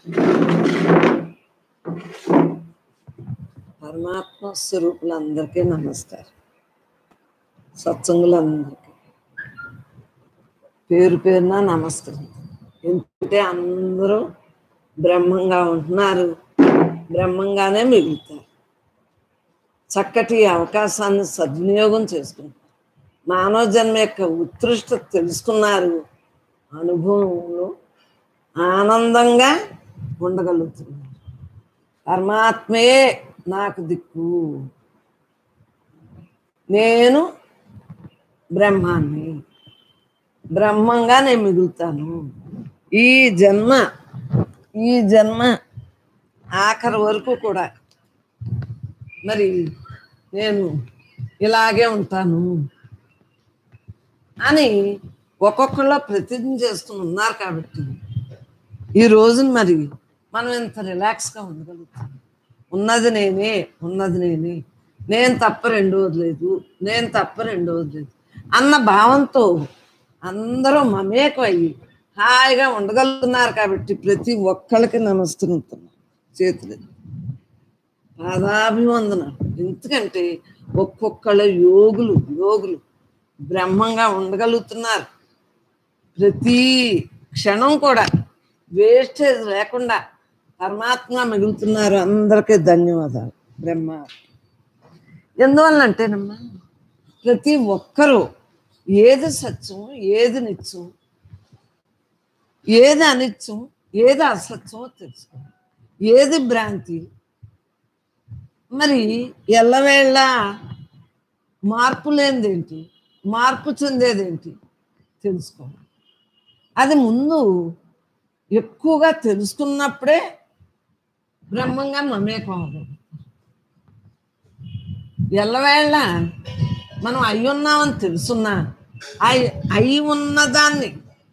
పరమాత్మ స్వరూపులందరికీ నమస్కారం సత్సంగులందరికీ పేరు పేరున నమస్కారం ఎందుకంటే అందరూ బ్రహ్మంగా ఉంటున్నారు బ్రహ్మంగానే మిగులుతారు చక్కటి అవకాశాన్ని సద్వినియోగం చేసుకుంటారు మానవ జన్మ యొక్క ఉత్కృష్టత తెలుసుకున్నారు అనుభవంలో ఆనందంగా ఉండగలుగుతున్నారు పరమాత్మే నాకు దిక్కు నేను బ్రహ్మాన్ని బ్రహ్మంగా నేను మిగులుతాను ఈ జన్మ ఈ జన్మ ఆఖరి వరకు కూడా మరి నేను ఇలాగే ఉంటాను అని ఒక్కొక్కళ్ళు ప్రతిజ్ఞ చేసుకుని ఉన్నారు కాబట్టి ఈ రోజున మరి మనం ఇంత రిలాక్స్గా ఉండగలుగుతాం ఉన్నది నేనే ఉన్నది నేనే నేను తప్ప రెండవది లేదు నేను తప్ప రెండవది లేదు అన్న భావంతో అందరూ మమేకం అయ్యి హాయిగా ఉండగలుగుతున్నారు కాబట్టి ప్రతి ఒక్కళ్ళకి నమస్కరిస్తున్నాం చేతులు పాదాభివందన ఎందుకంటే ఒక్కొక్కళ్ళ యోగులు యోగులు బ్రహ్మంగా ఉండగలుగుతున్నారు ప్రతి క్షణం కూడా వేస్టేజ్ లేకుండా పరమాత్మ మిగులుతున్నారు అందరికీ ధన్యవాదాలు బ్రహ్మ ఎందువల్ల అంటేనమ్మా ప్రతి ఒక్కరూ ఏది సత్యం ఏది నిత్యం ఏది అనిత్యం ఏది అసత్యమో తెలుసుకో ఏది భ్రాంతి మరి ఎల్లవేళ మార్పు లేనిదేంటి మార్పు చెందేదేంటి తెలుసుకోవాలి అది ముందు ఎక్కువగా తెలుసుకున్నప్పుడే బ్రహ్మంగా మమేకం అవ్వదు ఎల్లవేళ మనం అయి ఉన్నామని తెలుసున్నా అయి అయి ఉన్నదాన్ని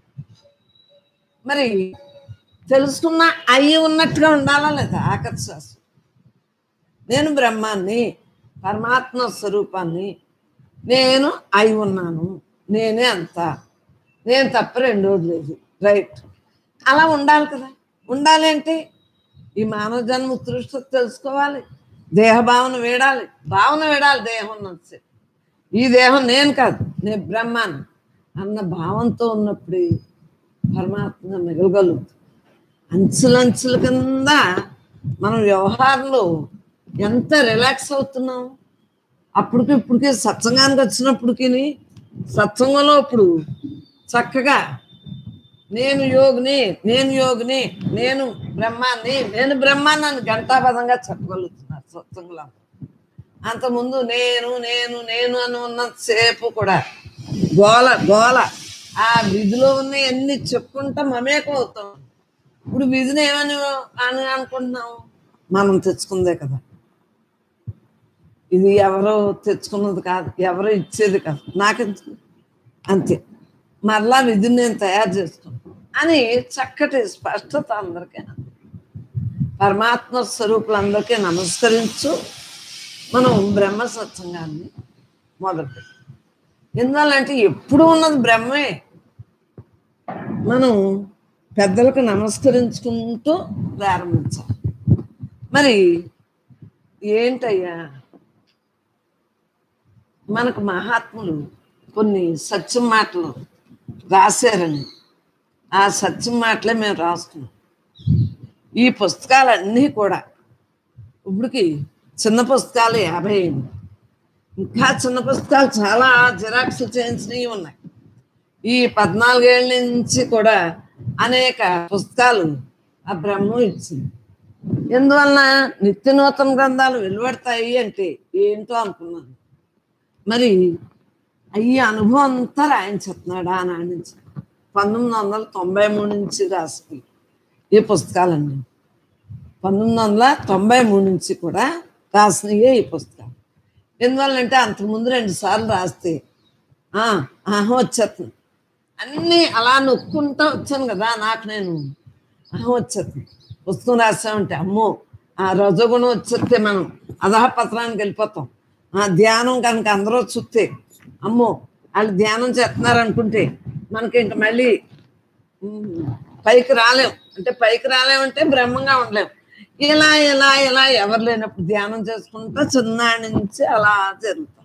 మరి తెలుసుకున్న అయి ఉన్నట్టుగా ఉండాలా లేదా ఆకర్ష శాస్త్రం నేను బ్రహ్మాన్ని పరమాత్మ స్వరూపాన్ని నేను అయి ఉన్నాను నేనే అంతా నేను తప్ప రెండోది లేదు రైట్ అలా ఉండాలి కదా ఉండాలి అంటే ఈ మానవ జన్మ ఉత్కృష్టత తెలుసుకోవాలి దేహ భావన వేడాలి భావన వేడాలి దేహం ఉన్నది ఈ దేహం నేను కాదు నేను బ్రహ్మాన్ని అన్న భావంతో ఉన్నప్పుడు పరమాత్మ మిగలగలుగుతుంది అంచులంచుల కింద మనం వ్యవహారంలో ఎంత రిలాక్స్ అవుతున్నాం అప్పటికి ఇప్పటికి సత్సంగానికి వచ్చినప్పటికి సత్సంగంలో ఇప్పుడు చక్కగా నేను యోగిని నేను యోగిని నేను బ్రహ్మాన్ని నేను బ్రహ్మాన్ని అని ఘంటాపదంగా చెప్పగలుగుతున్నారు సత్సంగులు అంతకుముందు నేను నేను నేను అని ఉన్నంతసేపు కూడా గోల గోల ఆ విధిలో ఉన్న ఎన్ని చెప్పుకుంటా మమేకం అవుతాం ఇప్పుడు విధిని ఏమని అని అనుకుంటున్నాం మనం తెచ్చుకుందే కదా ఇది ఎవరో తెచ్చుకున్నది కాదు ఎవరో ఇచ్చేది కాదు నాకెందుకు అంతే మరలా విధిని నేను తయారు చేసుకున్నాను అని చక్కటి స్పష్టత అందరికీ పరమాత్మ స్వరూపులందరికీ నమస్కరించు మనం బ్రహ్మ సత్సంగాన్ని మొదలు ఎందువల్లంటే ఎప్పుడు ఉన్నది బ్రహ్మే మనం పెద్దలకు నమస్కరించుకుంటూ ప్రారంభించాలి మరి ఏంటయ్యా మనకు మహాత్ములు కొన్ని సత్యం మాటలు రాశారని ఆ సత్యం మాటలే మేము రాసుకున్నాం ఈ పుస్తకాలన్నీ కూడా ఇప్పటికి చిన్న పుస్తకాలు యాభై అయింది ఇంకా చిన్న పుస్తకాలు చాలా జిరాక్స్ చేయించినవి ఉన్నాయి ఈ పద్నాలుగేళ్ళ నుంచి కూడా అనేక పుస్తకాలు ఆ బ్రహ్మం ఇచ్చింది ఎందువలన నిత్య నూతన గ్రంథాలు వెలువడతాయి అంటే ఏంటో అనుకున్నాను మరి ఈ అనుభవం అంతా రాయించుతున్నాడు ఆనాడు నుంచి పంతొమ్మిది వందల తొంభై మూడు నుంచి రాసి ఈ పుస్తకాలన్నీ పంతొమ్మిది వందల తొంభై మూడు నుంచి కూడా రాసినయే ఈ పుస్తకాలు ఎందువల్లంటే అంతకుముందు రెండు సార్లు రాస్తే ఆహా వచ్చేస్తుంది అన్నీ అలా నొక్కుంటా వచ్చాను కదా నాకు నేను ఆహా వచ్చేస్తుంది పుస్తకం రాసామంటే అమ్మో ఆ రజగుణం వచ్చేస్తే మనం అదహ పత్రానికి వెళ్ళిపోతాం ఆ ధ్యానం కనుక అందరూ చూస్తే అమ్మో వాళ్ళు ధ్యానం చేస్తున్నారు అనుకుంటే మనకి ఇంక మళ్ళీ ఉమ్, పైకి రాలేం అంటే పైకి రాలేమంటే బ్రహ్మంగా ఉండలేం ఇలా ఇలా ఇలా ఎవరు లేనప్పుడు ధ్యానం చేసుకుంటా చిన్నాడి నుంచి అలా జరుగుతాం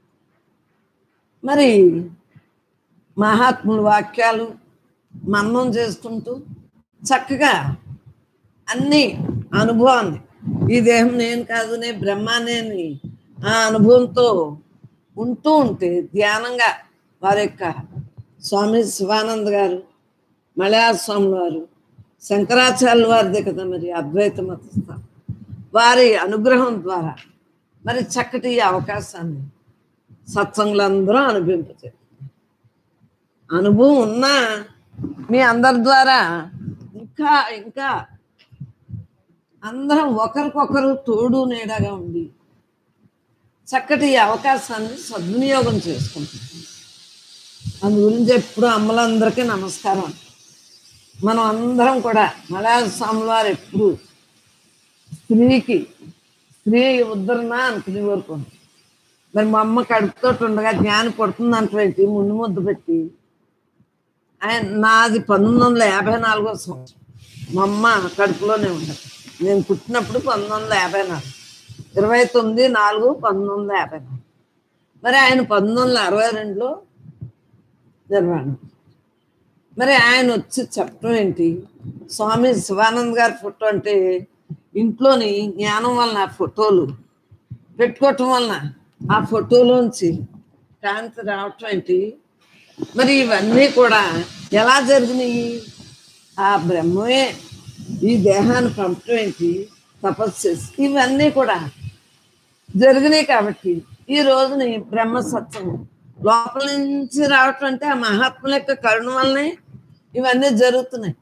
మరి మహాత్ముల వాక్యాలు మన్నం చేసుకుంటూ చక్కగా అన్ని అనుభవాన్ని ఈ దేహం నేను కాదు నే బ్రహ్మానేని ఆ అనుభవంతో ఉంటూ ఉంటే ధ్యానంగా వారి యొక్క స్వామి శివానంద్ గారు మలయాళ స్వామి వారు శంకరాచార్యుల వారిదే కదా మరి అద్వైత మతస్థ వారి అనుగ్రహం ద్వారా మరి చక్కటి ఈ అవకాశాన్ని సత్సంగులందరూ అనుభవింపచేస్తారు అనుభవం ఉన్నా మీ అందరి ద్వారా ఇంకా ఇంకా అందరం ఒకరికొకరు తోడు నీడగా ఉండి చక్కటి ఈ అవకాశాన్ని సద్వినియోగం చేసుకుంటాం అందు గురించి ఎప్పుడు అమ్మలందరికీ నమస్కారం మనం అందరం కూడా మలయాళ స్వామి వారు ఎప్పుడు స్త్రీకి స్త్రీ ఉద్ధరణ అనుకునే వరకు మరి మా అమ్మ కడుపుతో ఉండగా జ్ఞానం పడుతుందంటే ముందు ముద్దు పెట్టి ఆయన నాది పంతొమ్మిది వందల యాభై నాలుగో సంవత్సరం మా అమ్మ కడుపులోనే ఉండదు నేను పుట్టినప్పుడు పంతొమ్మిది వందల యాభై నాలుగు ఇరవై తొమ్మిది నాలుగు పంతొమ్మిది వందల యాభై నాలుగు మరి ఆయన పంతొమ్మిది వందల అరవై రెండులో నిర్మాణం మరి ఆయన వచ్చి చెప్పడం ఏంటి స్వామి శివానంద్ గారి ఫోటో అంటే ఇంట్లోని జ్ఞానం వలన ఫోటోలు పెట్టుకోవటం వలన ఆ ఫోటోలోంచి కాంతి రావటం ఏంటి మరి ఇవన్నీ కూడా ఎలా జరిగినాయి ఆ బ్రహ్మమే ఈ దేహాన్ని పంపటం ఏంటి తపస్సు చేసి ఇవన్నీ కూడా జరిగినాయి కాబట్టి ఈ రోజుని బ్రహ్మ సత్యం లోపల నుంచి రావటం అంటే ఆ మహాత్ముల యొక్క కరుణ వల్లనే ఇవన్నీ జరుగుతున్నాయి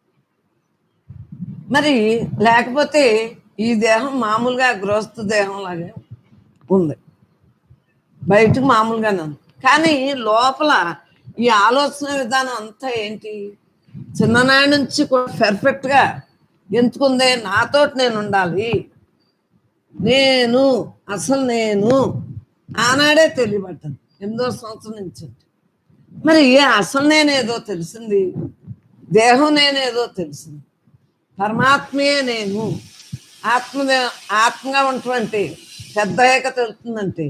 మరి లేకపోతే ఈ దేహం మామూలుగా గృహస్థ దేహం లాగే ఉంది బయటకు మామూలుగానే ఉంది కానీ లోపల ఈ ఆలోచన విధానం అంతా ఏంటి చిన్ననాటి నుంచి కూడా పెర్ఫెక్ట్గా ఎంచుకుందే నాతోటి నేను ఉండాలి నేను అసలు నేను ఆనాడే తెలియబడ్డాను ఎనిమిదో సంవత్సరం నుంచి మరి అసలు నేనేదో తెలిసింది దేహం నేనేదో తెలిసింది పరమాత్మయే నేను ఆత్మ ఆత్మగా ఉన్నటువంటి పెద్ద ఏక తెలుస్తుందంటే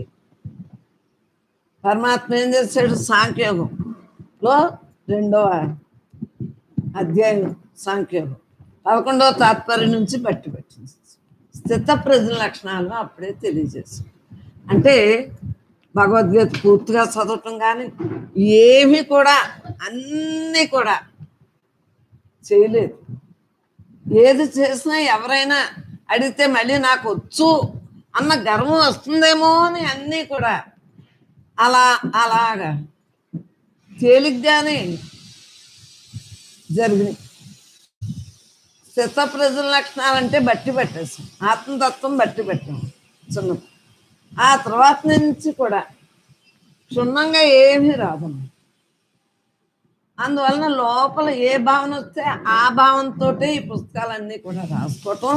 పరమాత్మ ఏం చేశాడు సాంఖ్యోగంలో రెండవ అధ్యాయం సాంఖ్యోగం పదకొండవ తాత్పర్యం నుంచి బట్టి పెట్టింది స్థిత ప్రజల లక్షణాలు అప్పుడే తెలియజేశాడు అంటే భగవద్గీత పూర్తిగా చదవటం కానీ ఏమి కూడా అన్నీ కూడా చేయలేదు ఏది చేసినా ఎవరైనా అడిగితే మళ్ళీ నాకు వచ్చు అన్న గర్వం వస్తుందేమో అని అన్నీ కూడా అలా అలాగా తేలిగ్గానే జరిగినాయి స్థిత ప్రజల లక్షణాలంటే బట్టి పెట్టేసాం ఆత్మతత్వం బట్టి పెట్టాం చిన్న ఆ తర్వాత నుంచి కూడా క్షుణ్ణంగా ఏమీ రాదమ్మా అందువలన లోపల ఏ భావన వస్తే ఆ భావనతో ఈ పుస్తకాలన్నీ కూడా రాసుకోవటం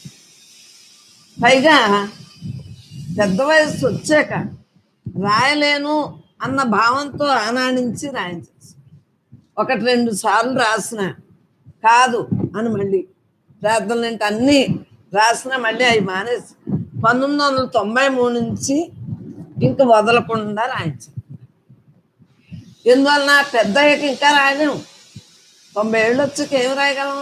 పైగా పెద్ద వయసు వచ్చాక రాయలేను అన్న భావంతో ఆనాడించి రాయించేసి ఒకటి రెండు సార్లు రాసిన కాదు అని మళ్ళీ ప్రార్థనలు అంటే అన్నీ రాసిన మళ్ళీ అవి మానేసి పంతొమ్మిది వందల తొంభై మూడు నుంచి ఇంకా వదలకుండా రాయించాను ఎందువలన పెద్ద అయ్యాక ఇంకా రాయలేము తొంభై ఏళ్ళు వచ్చాక ఏం రాయగలం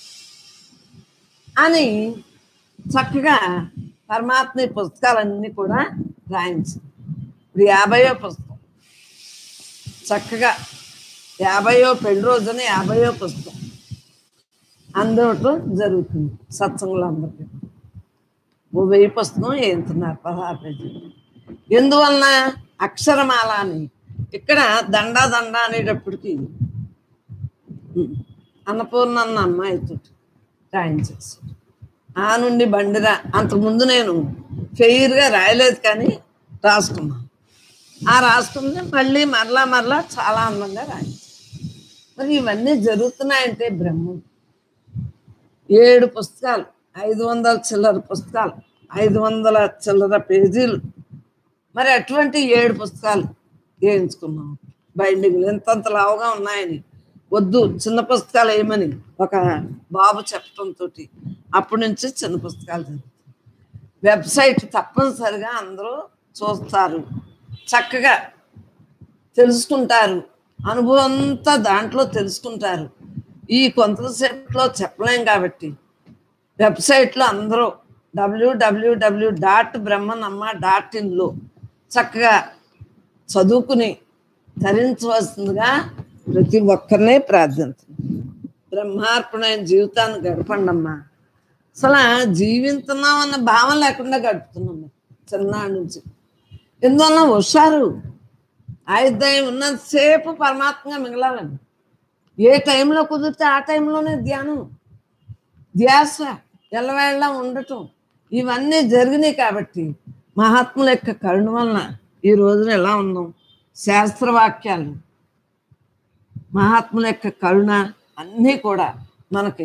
అని చక్కగా పరమాత్మ ఈ పుస్తకాలన్నీ కూడా రాయించింది ఇప్పుడు యాభయో పుస్తకం చక్కగా యాభయో పెళ్లి రోజున యాభయో పుస్తకం అందటం జరుగుతుంది సత్సంగులు అందరికీ ఓ వెయ్యి పుస్తకం ఏంతున్నారు పదహారు పేజీలు ఎందువలన అక్షరమాల అని ఇక్కడ దండా దండ అనేటప్పటికి ఉమ్, అన్నపూర్ణ అన్న అమ్మాయితో రాయించేసి ఆ నుండి బండిరా అంతకుముందు నేను ఫెయిర్గా రాయలేదు కానీ రాసుకున్నాను ఆ రాసుకుంది మళ్ళీ మరలా మరలా చాలా అందంగా రాయించాను మరి ఇవన్నీ జరుగుతున్నాయంటే బ్రహ్మం ఏడు పుస్తకాలు ఐదు వందల చిల్లర పుస్తకాలు ఐదు వందల చిల్లర పేజీలు మరి అటువంటి ఏడు పుస్తకాలు వేయించుకున్నాం బైండింగ్లు ఎంతంత లావుగా ఉన్నాయని వద్దు చిన్న పుస్తకాలు వేయమని ఒక బాబు చెప్పడంతో అప్పటి నుంచి చిన్న పుస్తకాలు చదువుతాను వెబ్సైట్ తప్పనిసరిగా అందరూ చూస్తారు చక్కగా తెలుసుకుంటారు అనుభవం అంతా దాంట్లో తెలుసుకుంటారు ఈ కొంతసేపట్లో చెప్పలేం కాబట్టి వెబ్సైట్లో అందరూ డబ్ల్యూడబ్ల్యూడబ్ల్యూ డాట్ బ్రహ్మనమ్మ డాట్ ఇన్లో చక్కగా చదువుకుని తరించవలసిందిగా ప్రతి ఒక్కరినే ప్రార్థించండి బ్రహ్మార్పణమైన జీవితాన్ని గడపండి అమ్మా అసలు జీవిస్తున్నాం అన్న భావం లేకుండా గడుపుతున్నాం మేము చిన్ననాటి నుంచి ఎందువల్ల హుషారు ఆయుర్దాయం ఉన్నంతసేపు పరమాత్మగా మిగలాలండి ఏ టైంలో కుదిరితే ఆ టైంలోనే ధ్యానం ధ్యాస ఎల్లవేళ ఉండటం ఇవన్నీ జరిగినాయి కాబట్టి మహాత్ముల యొక్క కరుణ వలన ఈ రోజున ఎలా ఉన్నాం శాస్త్రవాక్యాలు మహాత్ముల యొక్క కరుణ అన్నీ కూడా మనకి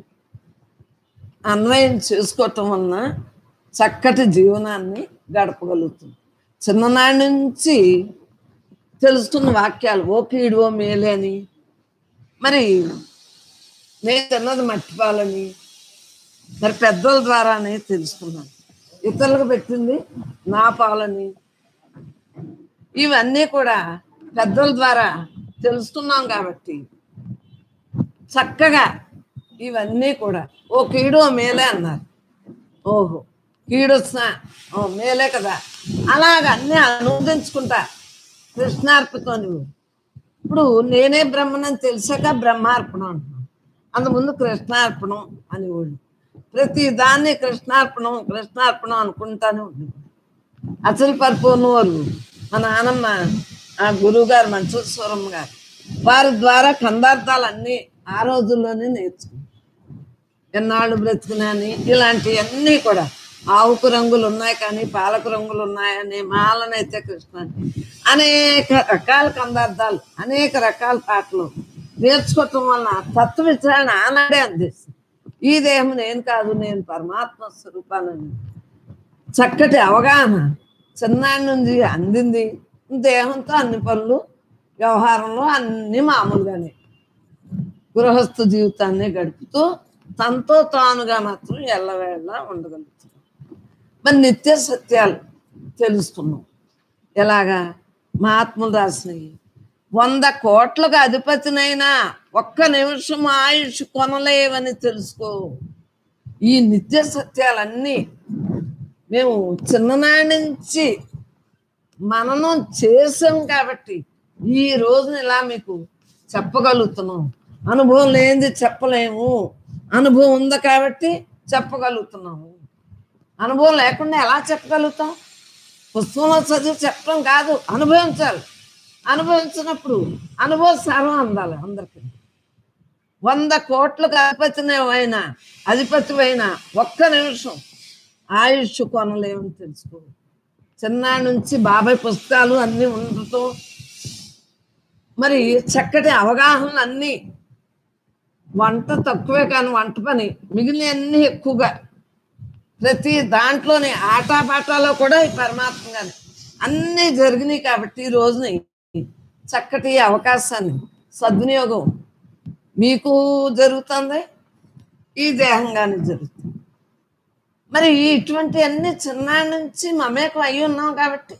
అన్వయం చేసుకోవటం వలన చక్కటి జీవనాన్ని గడపగలుగుతుంది చిన్ననాటి నుంచి తెలుస్తున్న వాక్యాలు ఓ కీడు ఓ మేలే అని మరి నేను తిన్నది మట్టిపాలని మరి పెద్దల ద్వారానే తెలుసుకున్నాను ఇతరులకు పెట్టింది నా పాలని ఇవన్నీ కూడా పెద్దల ద్వారా తెలుసుకున్నాం కాబట్టి చక్కగా ఇవన్నీ కూడా ఓ కీడు ఓ మేలే అన్నారు ఓహో కీడు వచ్చినా ఓ మేలే కదా అలాగ అన్నీ అనువదించుకుంటా కృష్ణార్పితం నువ్వు ఇప్పుడు నేనే బ్రహ్మనని తెలిసాక బ్రహ్మార్పణం అంటున్నాను అంతకుముందు కృష్ణార్పణం అనేవాళ్ళు ప్రతి దాన్ని కృష్ణార్పణం కృష్ణార్పణం అనుకుంటానే ఉండేది అసలు పరిపూర్ణ వాళ్ళు మా నాన్నమ్మ ఆ గురువు గారు మంచూశ్వరమ్మ గారు వారి ద్వారా కందార్థాలన్నీ ఆ రోజుల్లోనే నేర్చుకున్నాను ఎన్నాళ్ళు బ్రతుకున్నాని ఇలాంటివన్నీ కూడా ఆవుకు రంగులు ఉన్నాయి కానీ పాలకు రంగులు ఉన్నాయని మాలనైతే కృష్ణ అని. అనేక రకాల కందార్థాలు అనేక రకాల పాటలు నేర్చుకోవటం వలన తత్వ విచారణ ఆనాడే అందిస్తుంది ఈ దేహం నేను కాదు నేను పరమాత్మ స్వరూపాలని చక్కటి అవగాహన చిన్నాడి నుంచి అందింది దేహంతో అన్ని పనులు వ్యవహారంలో అన్ని మామూలుగానే గృహస్థ జీవితాన్ని గడుపుతూ తనతో తానుగా మాత్రం ఎల్లవేళ ఉండగలుగుతున్నాం మరి నిత్య సత్యాలు తెలుసుకున్నాం ఎలాగా మహాత్ములు రాసినవి వంద కోట్లకు అధిపతినైనా ఒక్క నిమిషం ఆయుష్ కొనలేవని తెలుసుకో ఈ నిత్య సత్యాలన్నీ మేము చిన్ననాటి నుంచి మననం చేసాం కాబట్టి ఈ రోజున ఇలా మీకు చెప్పగలుగుతున్నాం అనుభవం లేనిది చెప్పలేము అనుభవం ఉంది కాబట్టి చెప్పగలుగుతున్నాము అనుభవం లేకుండా ఎలా చెప్పగలుగుతాం పుస్తకంలో చదివి చెప్పడం కాదు అనుభవించాలి అనుభవించినప్పుడు అనుభవ సారం అందాలి అందరికీ వంద కోట్లకు అధిపతినైనా అధిపతివైన ఒక్క నిమిషం ఆయుష్ కొనలేమని తెలుసుకో చిన్నాడి నుంచి బాబాయ్ పుస్తకాలు అన్నీ ఉండటం మరి చక్కటి అవగాహనలు అన్నీ వంట తక్కువే కానీ వంట పని మిగిలినవన్నీ ఎక్కువగా ప్రతి దాంట్లోనే ఆటాపాటాలో కూడా ఈ పరమాత్మగానే అన్నీ జరిగినాయి కాబట్టి ఈ రోజుని చక్కటి అవకాశాన్ని సద్వినియోగం మీకు జరుగుతుంది ఈ దేహంగానే జరుగుతుంది మరి ఇటువంటి అన్ని చిన్నాడి నుంచి మమేకం అయి ఉన్నాం కాబట్టి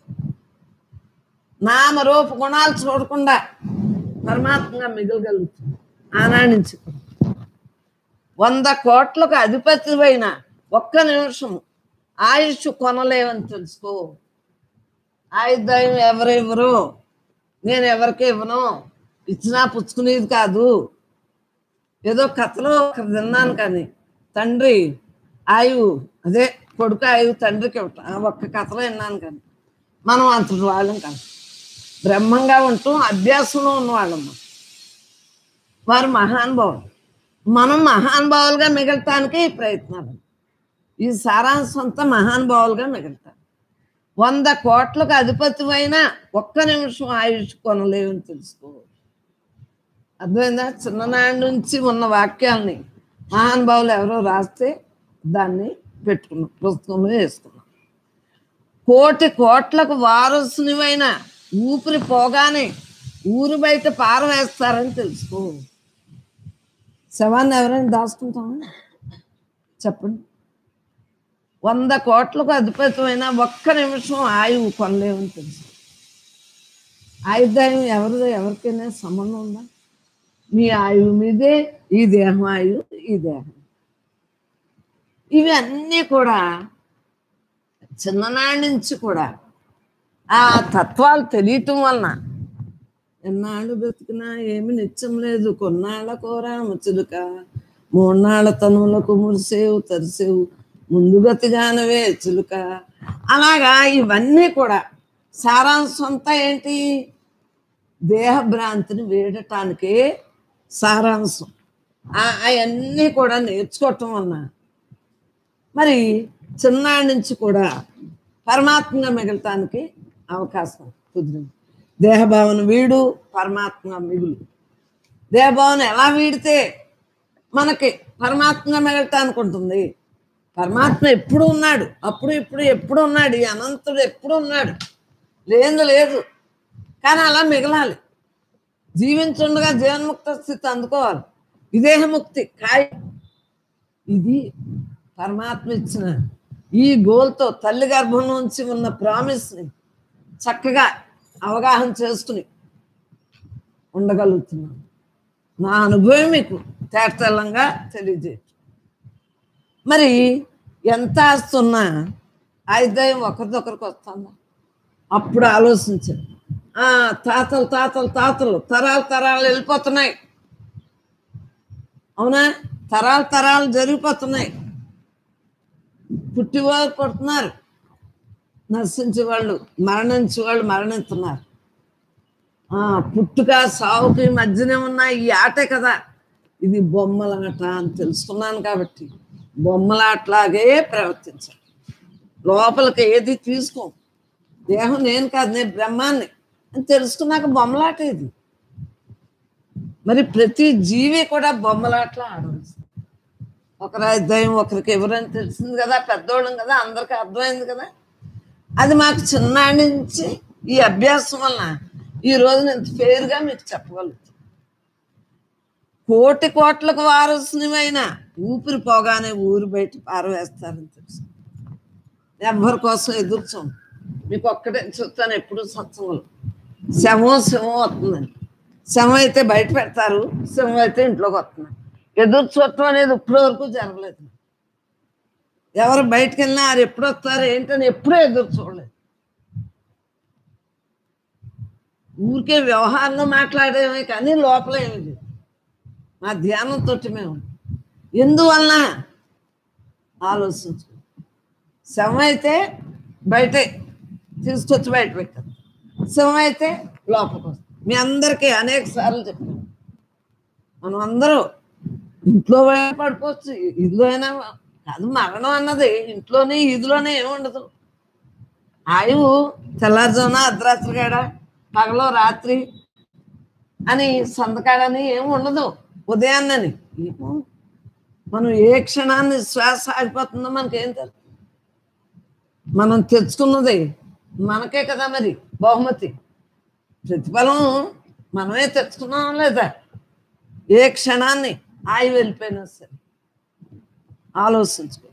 నామరూప గుణాలు చూడకుండా పరమాత్మగా మిగలగలుగుతుంది ఆనాడి నుంచి కూడా. వంద కోట్లకు అధిపతివైన ఒక్క నిమిషం ఆయుష్ కొనలేవని తెలుసుకో ఆయుర్దాయం ఎవరెవరు నేను ఎవరికి ఇవ్వను ఇచ్చినా పుచ్చుకునేది కాదు ఏదో కథలో ఒకటి విన్నాను కానీ తండ్రి ఆయువు అదే కొడుకు ఆయువు తండ్రికి ఇవ్వటం ఆ ఒక్క కథలో విన్నాను కానీ మనం అంతటి వాళ్ళం కాదు బ్రహ్మంగా ఉంటూ అభ్యాసంలో ఉన్నవాళ్ళమ్మ వారు మహానుభావులు మనం మహానుభావులుగా మిగలటానికి ఈ ప్రయత్నాలు ఈ సారాంశం అంతా మహానుభావులుగా మిగలుతారు వంద కోట్లకు అధిపతివైన ఒక్క నిమిషం ఆయుష్ కొనలేవని తెలుసుకో అర్థమైందా చిన్ననాటి నుంచి ఉన్న వాక్యాల్ని మహానుభావులు ఎవరో రాస్తే దాన్ని పెట్టుకున్నాం పుస్తకంలో వేసుకున్నాం కోటి కోట్లకు వారసునివైన ఊపిరి పోగానే ఊరు బయట పారవేస్తారని తెలుసుకో శవాన్ని ఎవరైనా దాచుకుంటామా చెప్పండి వంద కోట్లకు అధిపతమైన ఒక్క నిమిషం ఆయువు కొనలేమని తెలుసు ఆయుర్దాయం ఎవరిదో ఎవరికైనా సంబంధం ఉందా మీ ఆయువు మీదే ఈ దేహం ఆయువు ఈ దేహం ఇవి అన్నీ కూడా చిన్ననాటి నుంచి కూడా ఆ తత్వాలు తెలియటం వలన ఎన్నాళ్ళు బ్రతికినా ఏమి నిత్యం లేదు కొన్నాళ్ళ కూర ముచ్చులుక మూన్నాళ్ళ తనువులకు మురిసేవు తరిసేవు ముందుగతిగానవే చిలుక అలాగా ఇవన్నీ కూడా సారాంశం అంతా ఏంటి దేహభ్రాంతిని వేడటానికే సారాంశం అవన్నీ కూడా నేర్చుకోవటం వలన మరి చిన్నాడి నుంచి కూడా పరమాత్మగా మిగలటానికి అవకాశం కుదిరింది దేహభావన వీడు పరమాత్మ మిగులు దేహభావన ఎలా వీడితే మనకి పరమాత్మగా మిగలటానికి ఉంటుంది పరమాత్మ ఎప్పుడు ఉన్నాడు అప్పుడు ఇప్పుడు ఎప్పుడు ఉన్నాడు ఈ అనంతుడు ఎప్పుడు ఉన్నాడు లేదు లేదు కానీ అలా మిగలాలి జీవించుండగా జీవన్ముక్త స్థితి అందుకోవాలి విదేహముక్తి కాయ ఇది పరమాత్మ ఇచ్చిన ఈ గోల్తో తల్లి గర్భం నుంచి ఉన్న ప్రామిస్ని చక్కగా అవగాహన చేసుకుని ఉండగలుగుతున్నాను నా అనుభవం మీకు తేటతెల్లంగా తెలియజేయచ్చు మరి ఎంత ఆస్తున్నా ఆయుర్దాయం ఒకరిదొకరికి వస్తుందా అప్పుడు ఆలోచించాను ఆ, తాతలు తాతలు తాతలు తరాలు తరాలు వెళ్ళిపోతున్నాయి అవునా తరాలు తరాలు జరిగిపోతున్నాయి పుట్టివారు పడుతున్నారు నశించే వాళ్ళు మరణించే వాళ్ళు మరణిస్తున్నారు ఆ, పుట్టుక సావుకి మధ్యనే ఉన్న ఈ ఆటే కదా ఇది బొమ్మలాట అని తెలుసుకున్నాను కాబట్టి బొమ్మలాటలాగే ప్రవర్తించాలి లోపలికి ఏది తీసుకో దేహం నేను కాదు నేను బ్రహ్మాన్ని అని తెలుసుకున్నాక బొమ్మలాట ఇది మరి ప్రతి జీవి కూడా బొమ్మలాట్లా ఆడవలసింది ఒకరి అధ్యాయం ఒకరికి ఎవరని తెలిసింది కదా పెద్దోళ్ళం కదా అందరికి అర్థమైంది కదా అది మాకు చిన్నాడి నుంచి ఈ అభ్యాసం వలన ఈ రోజు నేను ఫేర్గా మీకు చెప్పగలుగుతాను కోటి కోట్లకు వారసునివైన ఊపిరి పోగానే ఊరు బయట పారవేస్తారని తెలుసు ఎవరి కోసం ఎదురు చూడండి మీకు ఒక్కటే చెప్తాను ఎప్పుడు సత్సంగులు శవం శవం వస్తుందండి శవం అయితే బయట పెడతారు శవం అయితే ఇంట్లోకి వస్తుంది ఎదురు చూడటం అనేది ఇప్పటి వరకు జరగలేదు ఎవరు బయటకు వెళ్ళినా వారు ఎప్పుడు వస్తారు ఏంటని ఎప్పుడూ ఎదురు చూడలేదు ఊరికే వ్యవహారంలో మాట్లాడేమే కానీ లోపల ఏమి లేదు మా ధ్యానంతో మేము ఎందువలన ఆలోచించు శవం అయితే బయటే తీసుకొచ్చి బయట పెట్టారు శవం అయితే లోపలికి వస్తుంది మీ అందరికీ అనేక సార్లు చెప్పాను మనం అందరూ ఇంట్లో అయినా పడుకోవచ్చు ఇదిలో అయినా కాదు మరణం అన్నది ఇంట్లోనే ఇదిలోనే ఏమి ఉండదు ఆయువు తెల్లారుజామున అర్ధరాత్రి కాడ పగలో రాత్రి అని సంతకాడని ఏమి ఉండదు ఉదయాన్నని ఏమో మనం ఏ క్షణాన్ని శ్వాస ఆగిపోతుందో మనకేం తెలుసు మనం తెచ్చుకున్నది మనకే కదా మరి బహుమతి ప్రతిఫలం మనమే తెచ్చుకున్నాం లేదా ఏ క్షణాన్ని ఆయి వెళ్ళిపోయినా సరే ఆలోచించుకో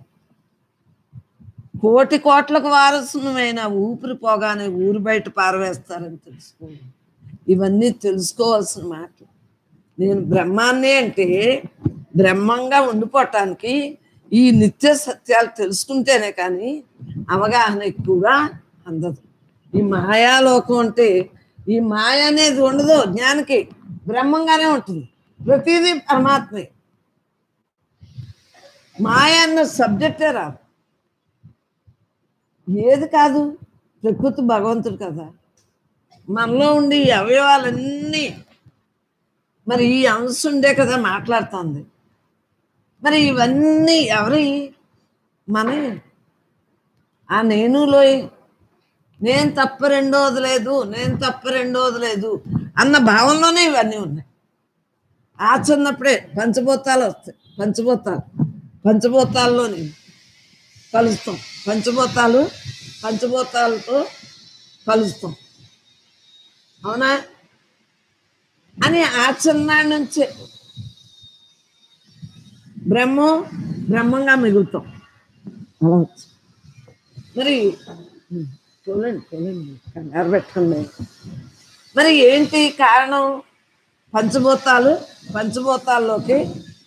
కోటి కోట్లకు వారసునమైన ఊపిరి పోగానే ఊరు బయట పారవేస్తారని తెలుసుకో ఇవన్నీ తెలుసుకోవాల్సిన మాటలు నేను బ్రహ్మాన్ని అంటే బ్రహ్మంగా ఉండిపోవటానికి ఈ నిత్య సత్యాలు తెలుసుకుంటేనే కానీ అవగాహన ఎక్కువగా అందదు ఈ మాయాలోకం అంటే ఈ మాయ అనేది ఉండదు జ్ఞానికి బ్రహ్మంగానే ఉంటుంది ప్రతిదీ పరమాత్మే మాయ అన్న సబ్జెక్టే రాదు ఏది కాదు ప్రకృతి భగవంతుడు కదా మనలో ఉండి ఈ అవయవాలన్నీ మరి ఈ అంశం ఉండే కదా మాట్లాడుతుంది మరి ఇవన్నీ ఎవరి మన ఆ నేనులో నేను తప్ప రెండోది లేదు నేను తప్ప రెండోది లేదు అన్న భావంలోనే ఇవన్నీ ఉన్నాయి ఆచరణప్పుడే పంచభూతాలు వస్తాయి పంచభూతాలు పంచభూతాల్లోని కలుస్తాం పంచభూతాలు పంచభూతాలతో కలుస్తాం అవునా అని ఆచరణ నుంచే బ్రహ్మం బ్రహ్మంగా మిగులుతాం అలా వచ్చు. మరి ఉమ్, చూడండి చూడండి కంగారు పెట్టండి మరి ఏంటి కారణం పంచభూతాలు పంచభూతాల్లోకి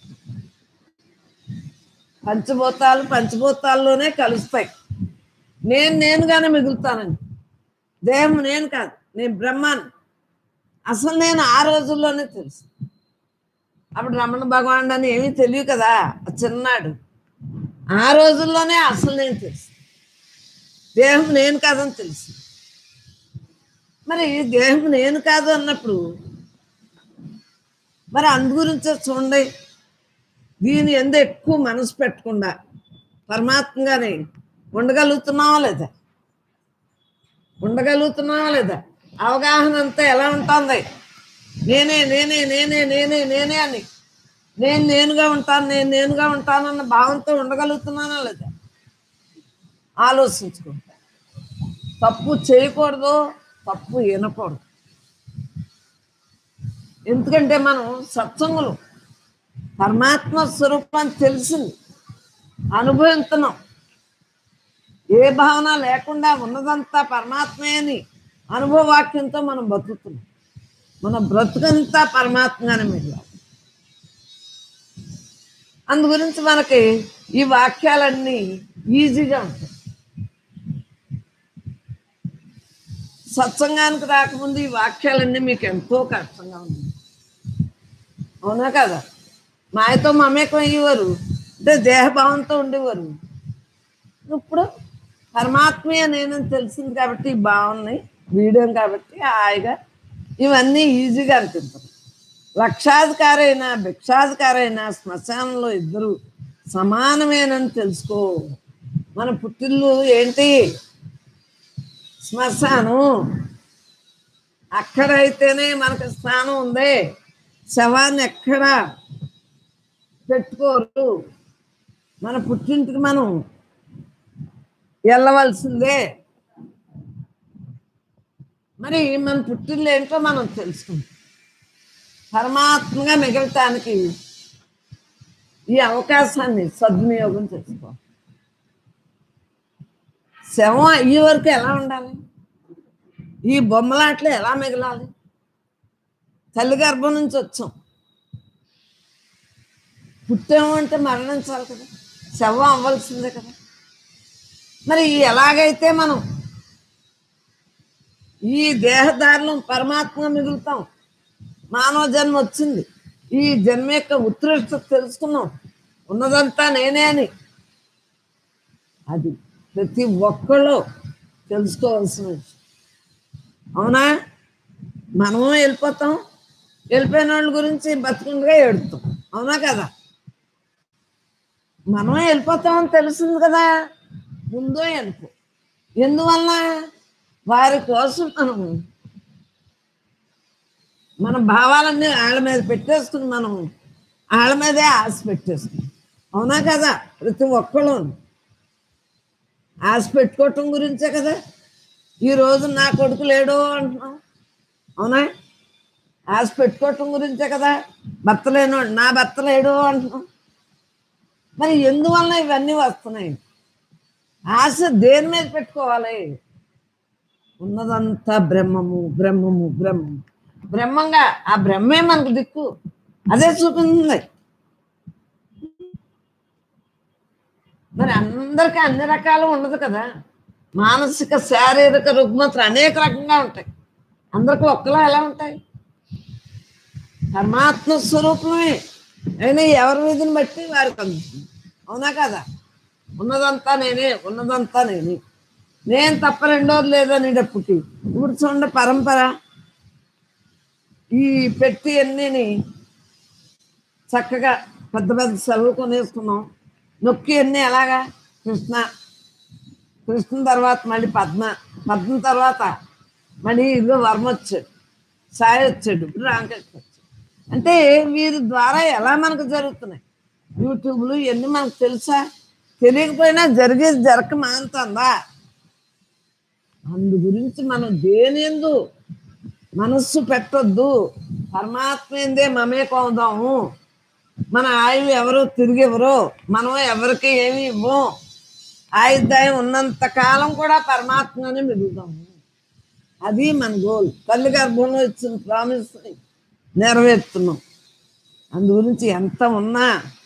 పంచభూతాలు పంచభూతాల్లోనే కలుస్తాయి నేను నేనుగానే మిగులుతానండి దేహం నేను కాదు నేను బ్రహ్మాన్ని అసలు నేను ఆ రోజుల్లోనే తెలుసు అప్పుడు రమణ భగవానుడు అని ఏమీ తెలియదు కదా ఆ చిన్నాడు ఆ రోజుల్లోనే అసలు నేను తెలుసు దేహం నేను కాదని తెలుసు మరి దేహం నేను కాదు అన్నప్పుడు మరి అందు గురించే చూడండి దీని ఎందు ఎక్కువ మనసు పెట్టకుండా పరమాత్మగానే ఉండగలుగుతున్నావా లేదా ఉండగలుగుతున్నావా లేదా అవగాహన అంతా ఎలా ఉంటుంది నేనే నేనే నేనే నేనే నేనే అని నేను నేనుగా ఉంటాను నేను నేనుగా ఉంటానన్న భావంతో ఉండగలుగుతున్నానా లేదా ఆలోచించుకో తప్పు చేయకూడదు తప్పు వినకూడదు ఎందుకంటే మనం సత్సంగులు పరమాత్మ స్వరూపాన్ని తెలిసింది అనుభవిస్తున్నాం ఏ భావన లేకుండా ఉన్నదంతా పరమాత్మే అని అనుభవవాక్యంతో మనం బతుకుతున్నాం మన బ్రతుకంతా పరమాత్మగానే మిగిలాలి అందు గురించి మనకి ఈ వాక్యాలన్నీ ఈజీగా ఉంటాయి సత్సంగానికి రాకముందు ఈ వాక్యాలన్నీ మీకు ఎంతో కష్టంగా ఉంది అవునా కదా మాయతో మమేకం అయ్యేవారు అంటే దేహభావంతో ఉండేవారు ఇప్పుడు పరమాత్మీయ నేనని తెలిసింది కాబట్టి ఈ భావనని వీడియం కాబట్టి హాయిగా ఇవన్నీ ఈజీగా అనిపిస్తుంది లక్షాధికారైన భిక్షాధికారైన శ్మశానంలో ఇద్దరు సమానమేనని తెలుసుకో మన పుట్టిల్లు ఏంటి శ్మశానం అక్కడైతేనే మనకు స్థానం ఉంది శవాన్ని ఎక్కడ పెట్టుకోరు మన పుట్టింటికి మనం వెళ్ళవలసిందే మరి మన పుట్టిల్లు ఏంటో మనం తెలుసుకుంటాం పరమాత్మగా మిగలటానికి ఈ అవకాశాన్ని సద్వినియోగం చేసుకో శవం అయ్యే వరకు ఎలా ఉండాలి ఈ బొమ్మలాట్లు ఎలా మిగలాలి తల్లి గర్భం నుంచి వచ్చాం పుట్టాము అంటే మరణించాలి కదా శవం అవ్వాల్సిందే కదా మరి ఎలాగైతే మనం ఈ దేహదారులు పరమాత్మ మిగులుతాం మానవ జన్మ వచ్చింది ఈ జన్మ యొక్క ఉత్కృష్టత తెలుసుకున్నాం ఉన్నదంతా నేనే అని అది ప్రతి ఒక్కళ్ళు తెలుసుకోవాల్సిన విషయం అవునా మనము వెళ్ళిపోతాం వెళ్ళిపోయిన వాళ్ళ గురించి బతుకుండగా ఏడుతాం అవునా కదా మనం వెళ్ళిపోతామని తెలిసింది కదా ముందో వెళ్ళిపో ఎందువల్ల వారి కోసం మనం మన భావాలన్నీ వాళ్ళ మీద పెట్టేసుకుని మనం వాళ్ళ మీదే ఆశ పెట్టేసుకుని అవునా కదా ప్రతి ఒక్కళ్ళు ఆశ పెట్టుకోవటం గురించే కదా ఈ రోజు నా కొడుకు లేడు అంటున్నాం అవునా ఆశ పెట్టుకోవటం గురించే కదా భర్త లేనోడు నా భర్త లేడు అంటున్నాం మరి ఎందువల్ల ఇవన్నీ వస్తున్నాయి ఆశ దేని మీద పెట్టుకోవాలి ఉన్నదంతా బ్రహ్మము బ్రహ్మము బ్రహ్మము బ్రహ్మంగా ఆ బ్రహ్మే మనకు దిక్కు అదే చూపించింది మరి అందరికీ అన్ని రకాలు ఉండదు కదా మానసిక శారీరక రుగ్మతలు అనేక రకంగా ఉంటాయి అందరికీ ఒక్కలా ఎలా ఉంటాయి పరమాత్మ స్వరూపమే అయినా ఎవరి మీదని బట్టి వారికి అందుతుంది అవునా కదా ఉన్నదంతా నేనే ఉన్నదంతా నేనే నేను తప్ప రెండోది లేదనేటప్పటికి ఇప్పుడు చూడండి పరంపర ఈ పెట్టి అన్నీని చక్కగా పెద్ద పెద్ద సెలవు కొనేసుకున్నాం నొక్కి అన్నీ ఎలాగా కృష్ణ కృష్ణ తర్వాత మళ్ళీ పద్మ పద్మ తర్వాత మళ్ళీ ఇదిగో వర్మ వచ్చాడు సాయి వచ్చాడు ఇప్పుడు రామకృష్ణ వచ్చాడు అంటే వీరి ద్వారా ఎలా మనకు జరుగుతున్నాయి యూట్యూబ్లు ఇవన్నీ మనకు తెలుసా తెలియకపోయినా జరిగేది జరగక మానుతుందా అందు గురించి మనం దేని ఎందు మనస్సు పెట్టొద్దు పరమాత్మ ఏందే మమే కోదాము మన ఆయువు ఎవరో తిరిగి ఎవరో మనం ఎవరికి ఏమి ఇవ్వం ఆయుర్దాయం ఉన్నంత కాలం కూడా పరమాత్మనే మిగులుతాము అది మన గోల్ తల్లి గర్భంలో ఇచ్చిన ప్రామిస్ నెరవేరుతున్నాం అందు గురించి ఎంత ఉన్నా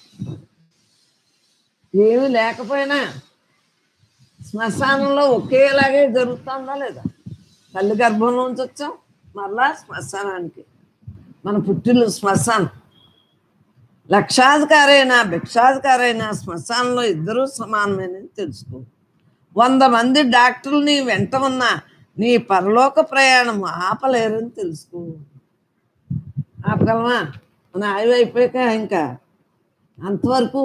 ఏమి లేకపోయినా శ్మశానంలో ఒకేలాగే జరుగుతుందా లేదా తల్లి గర్భంలోంచి వచ్చాం మరలా శ్మశానానికి మన పుట్టిల్లు శ్మశానం లక్షాధికారైనా భిక్షాధికారైనా శ్మశానంలో ఇద్దరూ సమానమేనని తెలుసుకో వంద మంది డాక్టర్లు నీ వెంట ఉన్న నీ పరలోక ప్రయాణం ఆపలేరని తెలుసుకో ఆపగలమా మన ఆయువు అయిపోయాక ఇంకా అంతవరకు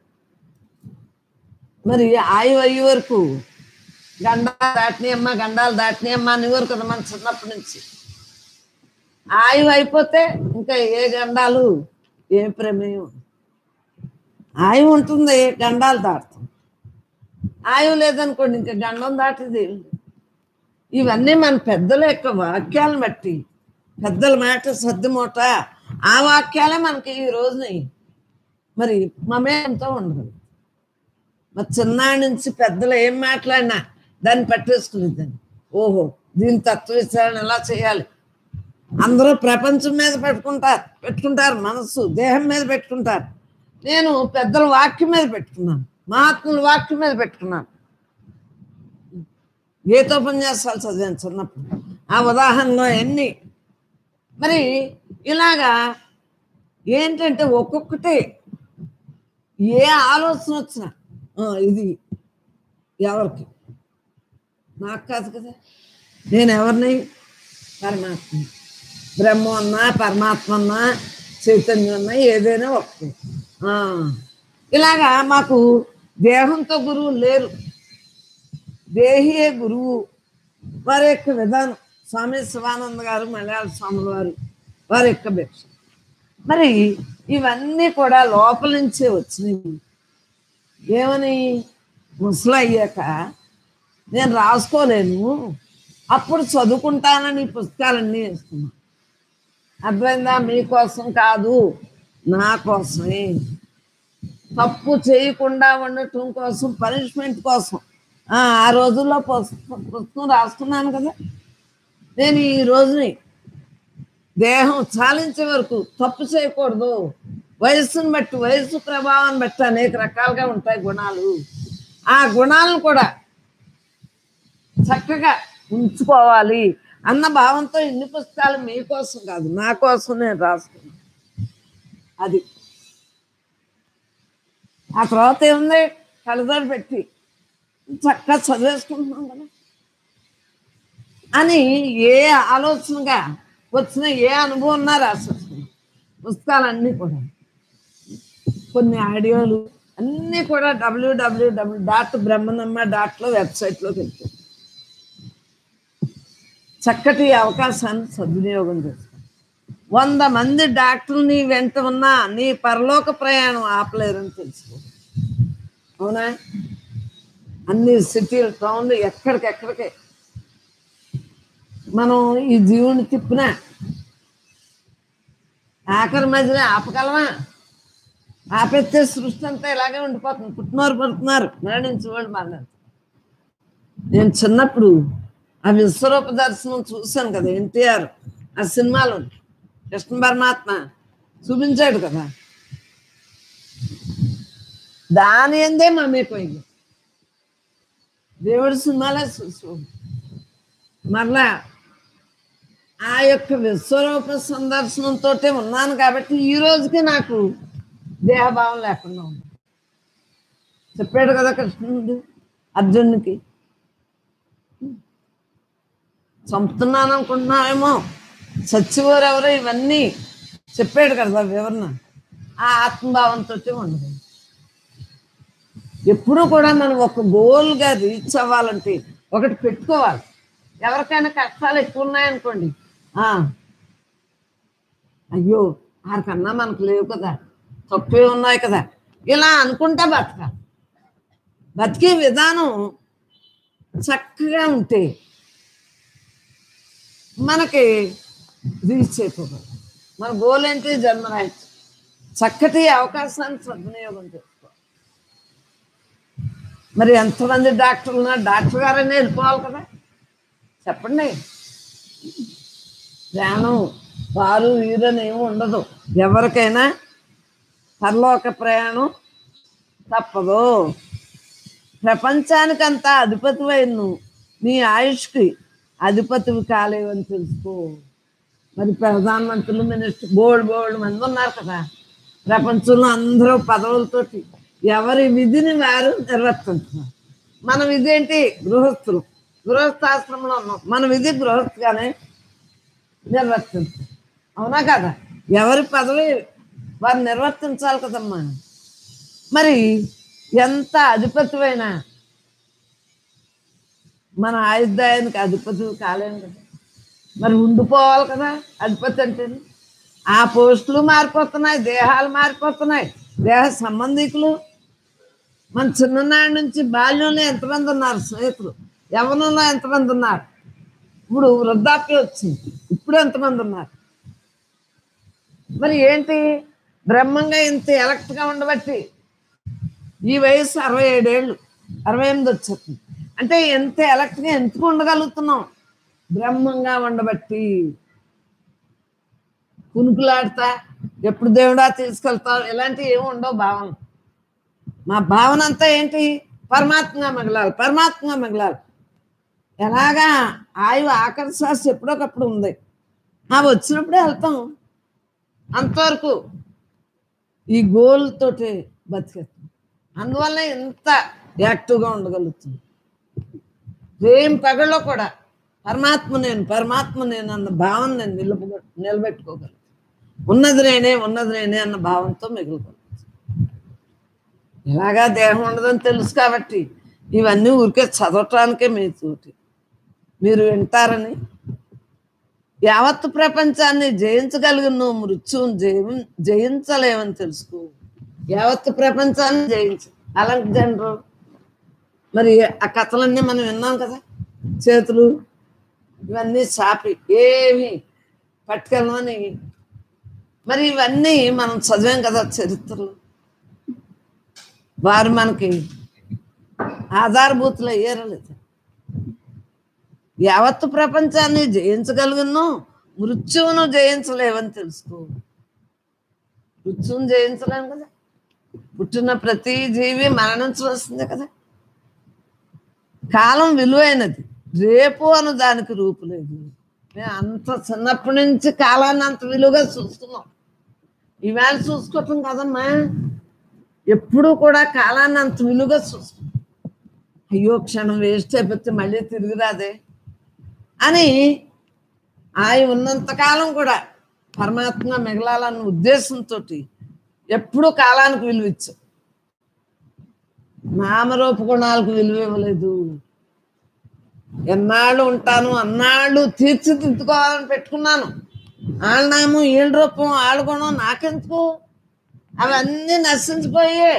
మరి ఆయువు అయ్యే వరకు గండాలు దాటినాయమ్మా గండాలు దాటినాయమ్మా అనేవారు కదా మన చిన్నప్పటి నుంచి ఆయువు అయిపోతే ఇంకా ఏ గండాలు ఏ ప్రమేయం ఆయువు ఉంటుంది గండాలు దాటుతాం ఆయువు లేదనుకోండి ఇంకా గండం దాటిది ఏం లేదు. ఇవన్నీ మన పెద్దల యొక్క వాక్యాలను బట్టి పెద్దల మాట సర్దుమూట ఆ వాక్యాలే మనకి ఈ రోజుని మరి మమేంతో ఉండదు మరి చిన్నాడి నుంచి పెద్దలు ఏం మాట్లాడినా దాన్ని పట్టేసుకునేదాన్ని ఓహో దీని తత్వ విచారణ ఎలా చేయాలి అందరూ ప్రపంచం మీద పెట్టుకుంటారు పెట్టుకుంటారు మనస్సు దేహం మీద పెట్టుకుంటారు నేను పెద్దల వాక్యం మీద పెట్టుకున్నాను మహాత్ముల వాక్యం మీద పెట్టుకున్నాను గీతోపన్యాసాలు చదివాను చిన్నప్పుడు ఆ ఉదాహరణలో ఎన్ని మరి ఇలాగా ఏంటంటే ఒక్కొక్కటి ఏ ఆలోచన వచ్చినా "ఆ, ఇది ఎవరికి నాకు కాదు కదా నేను ఎవరిని పరమాత్మ బ్రహ్మ అన్నా పరమాత్మ అన్నా చైతన్యం అన్నా ఏదైనా ఒకటి ఆ, ఇలాగా మాకు దేహంతో గురువు లేరు దేహియే గురువు వారి యొక్క విధానం స్వామి శివానంద గారు మలయాళ స్వాముల వారు వారి యొక్క భిక్ష మరి ఇవన్నీ కూడా లోపల నుంచే వచ్చినాయి ఏమని ముసలు అయ్యాక నేను రాసుకోలేను అప్పుడు చదువుకుంటానని ఈ పుస్తకాలన్నీ వేస్తున్నా అర్థమైందా మీకోసం కాదు నా కోసమే తప్పు చేయకుండా ఉండటం కోసం పనిష్మెంట్ కోసం ఆ ఆ రోజుల్లో పుస్తకం పుస్తకం రాసుకున్నాను కదా నేను ఈ రోజుని దేహం చాలించే వరకు తప్పు చేయకూడదు వయస్సును బట్టి వయస్సు ప్రభావాన్ని బట్టి అనేక రకాలుగా ఉంటాయి గుణాలు ఆ గుణాలను కూడా చక్కగా ఉంచుకోవాలి అన్న భావంతో ఇన్ని పుస్తకాలు మీకోసం కాదు నా కోసం నేను రాసుకున్నాను అది ఆ తర్వాత ఏముంది కలదోడు పెట్టి చక్కగా చదివేసుకుంటున్నాం కదా అని ఏ ఆలోచనగా వచ్చిన ఏ అనుభవం ఉన్నా రాసేసుకున్నాం పుస్తకాలన్నీ కూడా కొన్ని ఆడియోలు అన్నీ కూడా డబ్ల్యూడబ్ల్యూడబ్ల్యూ డాట్ బ్రహ్మనమ్మ డాట్లో వెబ్సైట్లోకి వెళ్తాయి చక్కటి అవకాశాన్ని సద్వినియోగం చేసుకో వంద మంది డాక్టర్లు నీ వెంట ఉన్నా నీ పరలోక ప్రయాణం ఆపలేరని తెలుసుకో అవునా అన్ని సిటీలు టౌన్లు ఎక్కడికెక్కడికే మనం ఈ జీవుని తిప్పినా ఆఖరి మధ్యలో ఆపగలమా ఆపేస్తే సృష్టి అంతా ఇలాగే ఉండిపోతుంది పుట్టినవారు పడుతున్నారు మరణించి వాళ్ళు మరణించారు నేను చిన్నప్పుడు ఆ విశ్వరూప దర్శనం చూశాను కదా ఎన్టీఆర్ ఆ సినిమాలో కృష్ణ పరమాత్మ చూపించాడు కదా దాని ఎందే మమ్మీపోయింది దేవుడి సినిమాలే చూసు మరలా ఆ యొక్క విశ్వరూప సందర్శనంతో ఉన్నాను కాబట్టి ఈ రోజుకి నాకు దేహభావం లేకుండా ఉంది చెప్పాడు కదా కృష్ణుడు అర్జునుడికి చంపుతున్నాను అనుకుంటున్నావేమో చచ్చిపోరు ఎవరో ఇవన్నీ చెప్పాడు కదా వివరణ ఆ ఆత్మభావంతో ఉండదు ఎప్పుడూ కూడా మనం ఒక గోల్గా రీచ్ అవ్వాలంటే ఒకటి పెట్టుకోవాలి ఎవరికైనా కష్టాలు ఎక్కువ ఉన్నాయనుకోండి ఆ, అయ్యో ఆరికన్నా మనకు లేవు కదా తప్పే ఉన్నాయి కదా ఇలా అనుకుంటా బతకాలి బతికే విధానం చక్కగా ఉంటే మనకి రీచ్ అయిపోగలం మన గోల్ ఏంటి జన్మరాహిత్యం చక్కటి అవకాశాన్ని సద్వినియోగం చేసుకో మరి ఎంతమంది డాక్టర్లు ఉన్నా డాక్టర్ గారనే వెళ్ళిపోవాలి కదా చెప్పండి ధ్యానం వారు వీరని ఏమి ఉండదు ఎవరికైనా పరలోక ప్రయాణం తప్పదు ప్రపంచానికంతా అధిపతివైన నువ్వు నీ ఆయుష్కి అధిపతివి కాలేవని తెలుసుకో మరి ప్రధానమంత్రులు మినిస్టర్ బోల్డ్ బోల్డ్ మంది ఉన్నారు కదా ప్రపంచంలో అందరూ పదవులతోటి ఎవరి విధిని వారు నిర్వర్తించున్నారు మన విధి ఏంటి గృహస్థులు గృహస్థాశ్రమంలో ఉన్నాం మన విధి గృహస్థుగానే నిర్వర్తించు అవునా కదా ఎవరి పదవి వారు నిర్వర్తించాలి కదమ్మా మరి ఎంత అధిపతివైనా మన ఆయుధాయానికి అధిపతి కాలేము కదా మరి ఉండిపోవాలి కదా అధిపతి అంటే ఆ పోస్టులు మారిపోతున్నాయి దేహాలు మారిపోతున్నాయి దేహ సంబంధికులు మన చిన్ననాటి నుంచి బాల్యంలో ఎంతమంది ఉన్నారు స్నేహితులు యవనంలో ఎంతమంది ఉన్నారు ఇప్పుడు వృద్ధాప్యం వచ్చింది ఇప్పుడు ఎంతమంది ఉన్నారు మరి ఏంటి బ్రహ్మంగా ఇంత ఎలక్ట్గా ఉండబట్టి ఈ వయసు అరవై ఏడేళ్ళు అరవై ఎనిమిది వచ్చేస్తుంది అంటే ఎంత ఎలక్ట్గా ఎందుకు ఉండగలుగుతున్నాం బ్రహ్మంగా ఉండబట్టి కునుకులాడతా ఎప్పుడు దేవుడా తీసుకెళ్తావు ఇలాంటివి ఏమి ఉండవు భావన మా భావన అంతా ఏంటి పరమాత్మగా మిగలాలి పరమాత్మగా మిగలాలి ఎలాగా ఆయువు ఆఖరి శ్వాస ఎప్పుడోకప్పుడు ఉంది ఆ వచ్చినప్పుడే వెళ్తాం అంతవరకు ఈ గోల్ తోటి బతికేస్తాం అందువల్ల ఎంత యాక్టివ్గా ఉండగలుగుతుంది ఏం పగలో కూడా పరమాత్మ నేను పరమాత్మ నేను అన్న భావన నేను నిలబ నిలబెట్టుకోగలను ఉన్నది నేనే ఉన్నది నేనే అన్న భావంతో మిగులుకోగలను ఇలాగా దేహం ఉండదని తెలుసు కాబట్టి ఇవన్నీ ఊరికే చదవటానికే మీ తోటి మీరు వింటారని యావత్ ప్రపంచాన్ని జయించగలిగిన నువ్వు మృత్యువుని జయం జయించలేవని తెలుసుకో యావత్ ప్రపంచాన్ని జయించు అలెగ్జాండర్ మరి ఆ కథలన్నీ మనం విన్నాం కదా చేతులు ఇవన్నీ చాపి ఏమి పట్టుకెళ్ళమని మరి ఇవన్నీ మనం చదివాం కదా చరిత్రలో వారు మనకి ఆధారభూతులు అయ్యారు లేదా యావత్తు ప్రపంచాన్ని జయించగలుగును మృత్యువును జయించలేవని తెలుసుకో మృత్యువును జయించలేము కదా పుట్టిన ప్రతి జీవి మరణించవలసిందే కదా కాలం విలువైనది రేపు అను దానికి రూపు లేదు మేము అంత చిన్నప్పటి నుంచి కాలాన్ని అంత విలువగా చూస్తున్నాం ఈవేళ చూసుకోవటం కదమ్మా ఎప్పుడు కూడా కాలాన్ని అంత విలువగా చూస్తున్నాం అయ్యో క్షణం వేస్ట్ అయిపోతే మళ్ళీ తిరిగి రాదే అని ఆయన ఉన్నంతకాలం కూడా పరమాత్మ మిగలాలన్న ఉద్దేశంతో ఎప్పుడూ కాలానికి విలువ ఇచ్చాం నామరూప గుణాలకు విలువ ఇవ్వలేదు ఎన్నాళ్ళు ఉంటాను అన్నాళ్ళు తీర్చిదిద్దుకోవాలని పెట్టుకున్నాను వాళ్ళ నామం వీళ్ళ రూపం వాళ్ళ గుణం నాకెందుకు అవన్నీ నశించిపోయాయి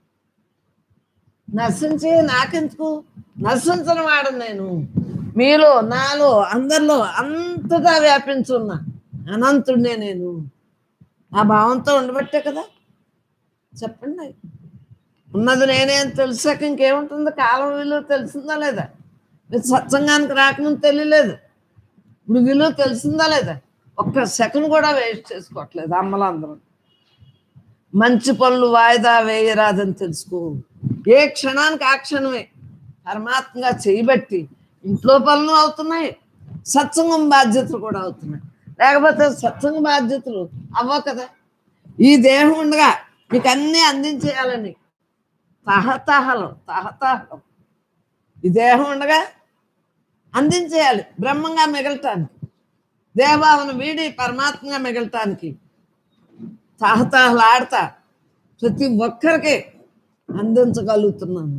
నశించి నాకెందుకు నశించిన వాడు నేను మీలో నాలో అందరిలో అంతటా వ్యాపించున్నా అనంతుడినే నేను ఆ భావంతో ఉండబట్టే కదా చెప్పండి ఉన్నది నేనే అని తెలిసాక ఇంకేముంటుంది కాలం విలువ తెలిసిందా లేదా మీరు సత్సంగానికి రాకముందు తెలియలేదు ఇప్పుడు విలువ తెలిసిందా లేదా ఒక్క సెకండ్ కూడా వేస్ట్ చేసుకోవట్లేదు అమ్మలందరూ మంచి పనులు వాయిదా వేయరాదని తెలుసుకో ఏ క్షణానికి ఆ క్షణమే పరమాత్మగా చేయబట్టి ఇంట్లో పనులు అవుతున్నాయి సత్సంగం బాధ్యతలు కూడా అవుతున్నాయి లేకపోతే సత్సంగ బాధ్యతలు అవ్వవు కదా ఈ దేహం ఉండగా మీకు అన్నీ అందించేయాలని తహతహలు తహతహలు ఈ దేహం ఉండగా అందించేయాలి బ్రహ్మంగా మిగలటానికి దేవభావన వీడి పరమాత్మగా మిగలటానికి తహతహలాడతా ప్రతి ఒక్కరికి అందించగలుగుతున్నాను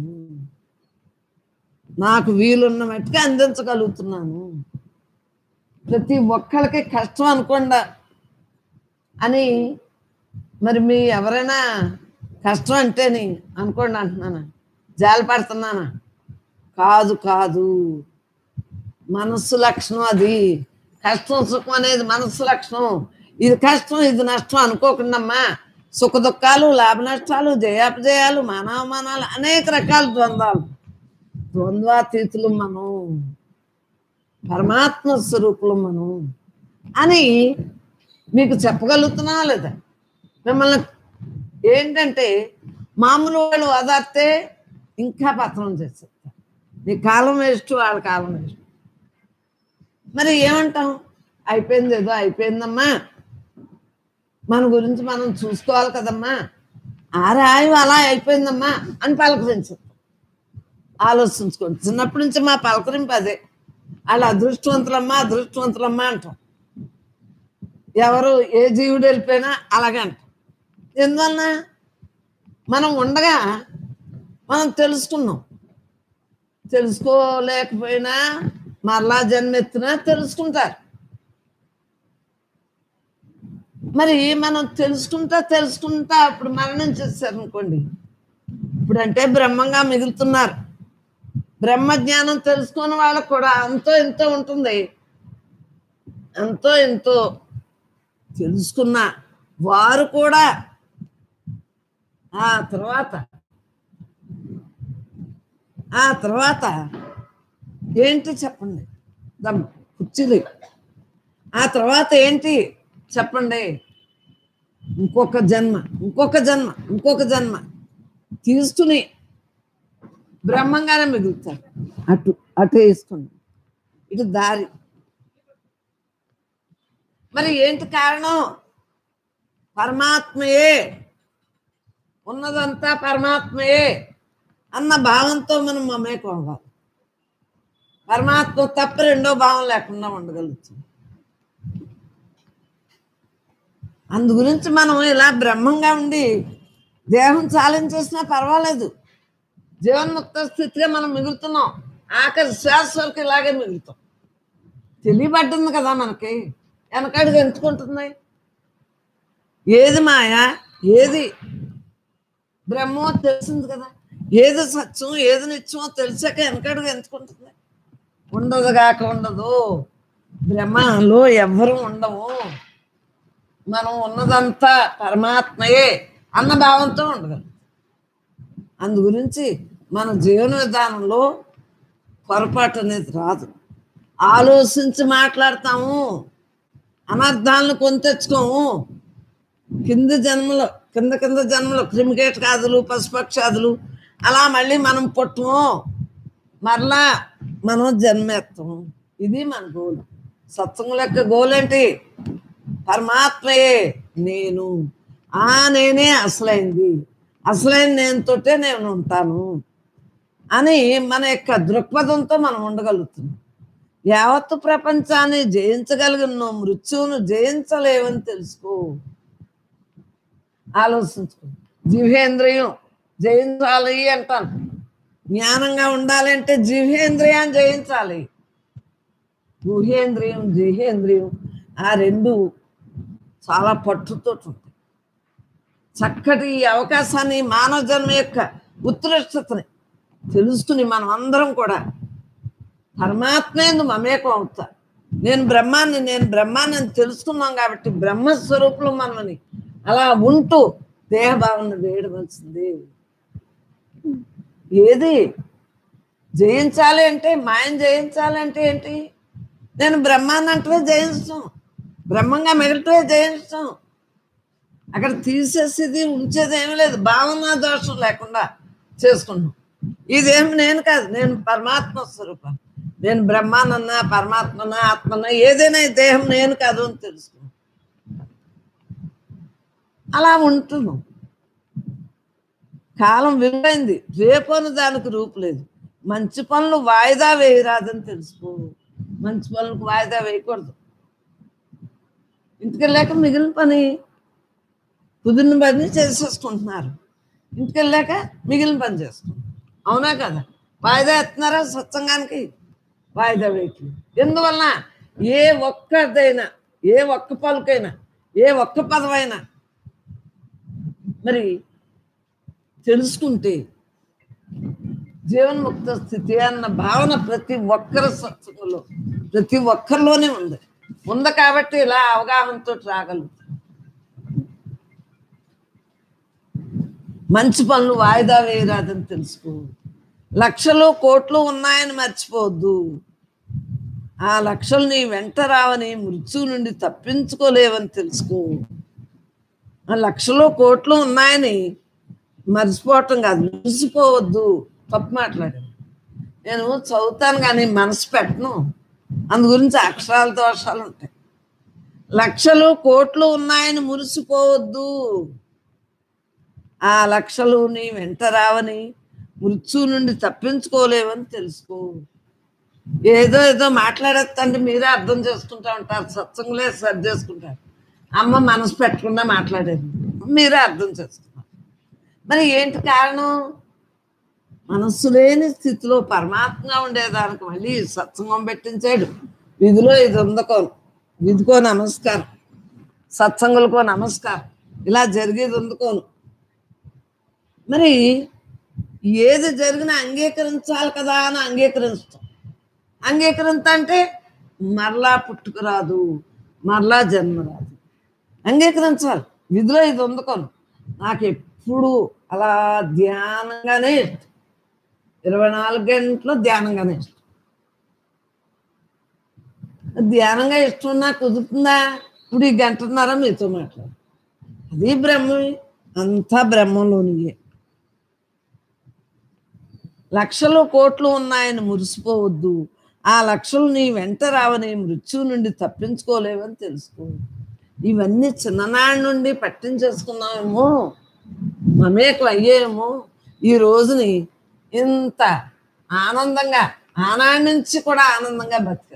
నాకు వీలున్న మట్టుగా అందించగలుగుతున్నాను ప్రతి ఒక్కరికి కష్టం అనుకోండా అని మరి మీ ఎవరైనా కష్టం అంటేని అనుకోండి అంటున్నానా జాలి పడుతున్నానా కాదు కాదు మనస్సు లక్షణం అది కష్టం సుఖం అనేది మనస్సు లక్షణం ఇది కష్టం ఇది నష్టం అనుకోకుండామ్మా సుఖ దుఃఖాలు లాభ నష్టాలు జయాపజయాలు మానవమానాలు అనేక రకాల ద్వంద్వాలు ద్వంద్వాతీతులు మనం పరమాత్మ స్వరూపులు మనం అని మీకు చెప్పగలుగుతున్నా లేదా మిమ్మల్ని ఏంటంటే మామూలు వాళ్ళు ఓదార్తే ఇంకా పత్రం చేసేస్తారు నీ కాలం వేస్ట్ వాళ్ళ కాలం వేస్ట్ మరి ఏమంటాం అయిపోయింది ఏదో అయిపోయిందమ్మా మన గురించి మనం చూసుకోవాలి కదమ్మా ఆ రాయం అలా అయిపోయిందమ్మా అని పలకరించు ఆలోచించుకోండి చిన్నప్పటి నుంచి మా పలకరింపు అదే వాళ్ళు అదృష్టవంతులమ్మా అదృష్టవంతులమ్మా అంటాం ఎవరు ఏ జీవుడు వెళ్ళిపోయినా అలాగే అంటాం ఎందువలన మనం ఉండగా మనం తెలుసుకున్నాం తెలుసుకోలేకపోయినా మరలా జన్మెత్తినా తెలుసుకుంటారు మరి మనం తెలుసుకుంటా తెలుసుకుంటా అప్పుడు మరణం చేశారు అనుకోండి ఇప్పుడంటే బ్రహ్మంగా మిగులుతున్నారు బ్రహ్మ జ్ఞానం తెలుసుకున్న వాళ్ళకు కూడా అంతో ఎంతో ఉంటుంది ఎంతో ఎంతో తెలుసుకున్న వారు కూడా ఆ తర్వాత ఆ తర్వాత ఏంటి చెప్పండి దమ్ కుర్చీలు ఆ తర్వాత ఏంటి చెప్పండి ఇంకొక జన్మ ఇంకొక జన్మ ఇంకొక జన్మ తీసుకుని బ్రహ్మంగానే మిగులుతారు అటు అటు వేసుకుని ఇటు దారి మరి ఏంటి కారణం పరమాత్మయే ఉన్నదంతా పరమాత్మయే అన్న భావంతో మనం మమేకం అవ్వాలి పరమాత్మ తప్ప రెండో భావం లేకుండా ఉండగలుగుతాం అందు గురించి మనం ఇలా బ్రహ్మంగా ఉండి దేహం చాలించేసినా పర్వాలేదు జీవన్ముక్త స్థితిగా మనం మిగులుతున్నాం ఆఖరి శ్వాస వరకు ఇలాగే మిగులుతాం తెలియబడ్డింది కదా మనకి వెనకడుగు ఎంచుకుంటుంది ఏది మాయ ఏది బ్రహ్మో తెలిసింది కదా ఏది సత్యం ఏది నిత్యమో తెలిసాక వెనకడుగు ఎంచుకుంటుంది ఉండదు కాక ఉండదు బ్రహ్మలో ఎవ్వరూ ఉండము మనం ఉన్నదంతా పరమాత్మయే అన్న భావంతో ఉండగలం అందు గురించి మన జీవన విధానంలో పొరపాటు అనేది రాదు ఆలోచించి మాట్లాడతాము అనర్థాలను కొని తెచ్చుకోము కింద జన్మలో కింద కింద జన్మలో క్రిమికేటకాదులు పశుపక్షాదులు అలా మళ్ళీ మనం పుట్టము మరలా మనం జన్మేస్తాము ఇది మన గోల్ సత్సంగం యొక్క గోల్ ఏంటి పరమాత్మయే నేను ఆ నేనే అసలైంది అసలైన నేనుతోటే నేను ఉంటాను అని మన యొక్క దృక్పథంతో మనం ఉండగలుగుతున్నాం యావత్తు ప్రపంచాన్ని జయించగలిగిన మృత్యువును జయించలేవని తెలుసుకో ఆలోచించుకో జీవేంద్రియం జయించాలి అంటాను జ్ఞానంగా ఉండాలంటే జీవేంద్రియాన్ని జయించాలి గుహేంద్రియం జీహేంద్రియం ఆ రెండు చాలా పట్టుతో ఉంటాయి చక్కటి ఈ అవకాశాన్ని మానవ జన్మ యొక్క ఉత్కృష్టతని తెలుసుకుని మనం అందరం కూడా పరమాత్మేందు మమేకం అవుతా నేను బ్రహ్మాన్ని నేను బ్రహ్మాన్ని అని తెలుసుకున్నాం కాబట్టి బ్రహ్మస్వరూపులు మనమని అలా ఉంటూ దేహభావన వేయవలసింది ఏది జయించాలి అంటే మాయం జయించాలి అంటే ఏంటి నేను బ్రహ్మాన్ని అంటే జయించడం బ్రహ్మంగా మిగలటమే జయించడం అక్కడ తీసేసేది ఉంచేది ఏమీ లేదు భావన దోషం లేకుండా చేసుకున్నాం ఇదేం నేను కాదు నేను పరమాత్మ స్వరూపం నేను బ్రహ్మానన్నా పరమాత్మనా ఆత్మనా ఏదైనా ఈ దేహం నేను కాదు అని తెలుసుకున్నాను అలా ఉంటున్నాం కాలం విలువైంది రేపని దానికి రూపు లేదు మంచి పనులు వాయిదా వేయరాదని తెలుసుకో మంచి పనులకు వాయిదా వేయకూడదు ఇంటికెళ్ళాక మిగిలిన పని కుదిరిన పని చేసేసుకుంటున్నారు ఇంటికెళ్ళాక మిగిలిన పని చేసుకుంటారు అవునా కదా వాయిదా ఎత్తున్నారా సత్సంగానికి వాయిదా వేయట్లేదు ఎందువలన ఏ ఒక్కదైనా ఏ ఒక్క పలుకైనా ఏ ఒక్క పదమైనా మరి తెలుసుకుంటే జీవన్ముక్త స్థితి అన్న భావన ప్రతి ఒక్కరి సత్సంగంలో ప్రతి ఒక్కరిలోనే ఉంది ఉంది కాబట్టి ఇలా అవగాహనతో రాగలుగుతాం మంచి పనులు వాయిదా వేయరాదని తెలుసుకో లక్షలు కోట్లు ఉన్నాయని మర్చిపోవద్దు ఆ లక్షలు నీ వెంట రావని మృత్యువు నుండి తప్పించుకోలేవని తెలుసుకో ఆ లక్షలు కోట్లు ఉన్నాయని మర్చిపోవటం కాదు మురిసిపోవద్దు తప్పు మాట్లాడాను నేను చదువుతాను కానీ మనసు పెట్టను అందు గురించి అక్షరాల దోషాలు ఉంటాయి లక్షలు కోట్లు ఉన్నాయని మురిసిపోవద్దు ఆ లక్షలు నీ వెంట రావని మృత్యువు నుండి తప్పించుకోలేవని తెలుసుకో ఏదో ఏదో మాట్లాడేస్తంటే మీరే అర్థం చేసుకుంటా ఉంటారు సత్సంగులే సరి చేసుకుంటారు అమ్మ మనసు పెట్టకుండా మాట్లాడేది మీరే అర్థం చేసుకున్నారు మరి ఏంటి కారణం మనస్సు లేని స్థితిలో పరమాత్మగా ఉండేదానికి మళ్ళీ సత్సంగం పెట్టించాడు విధిలో ఇది ఉందకోను విధికో నమస్కారం సత్సంగులకో నమస్కారం ఇలా జరిగేది ఉందుకోను మరి ఏది జరిగినా అంగీకరించాలి కదా అని అంగీకరిస్తాం అంగీకరింత అంటే మరలా పుట్టుక రాదు మరలా జన్మ రాదు అంగీకరించాలి విధిలో ఇది ఉందుకోను నాకు ఎప్పుడు అలా ధ్యానంగానే ఇష్టం ఇరవై నాలుగు గంటలు ధ్యానంగానే ఇష్టం ధ్యానంగా ఇష్టం ఉన్నా కుదురుతుందా ఇప్పుడు ఈ గంటన్నర మీతో మాట్లాడు అది బ్రహ్మమే అంతా బ్రహ్మంలోనియే లక్షలు కోట్లు ఉన్నాయని మురిసిపోవద్దు ఆ లక్షలు నీ వెంట రావని మృత్యువు నుండి తప్పించుకోలేవని తెలుసుకో ఇవన్నీ చిన్ననాటి నుండి పట్టించేసుకున్నామేమో మమేకం అయ్యేమో ఈ రోజుని ఇంత ఆనందంగా ఆనాటి నుంచి కూడా ఆనందంగా బతికేది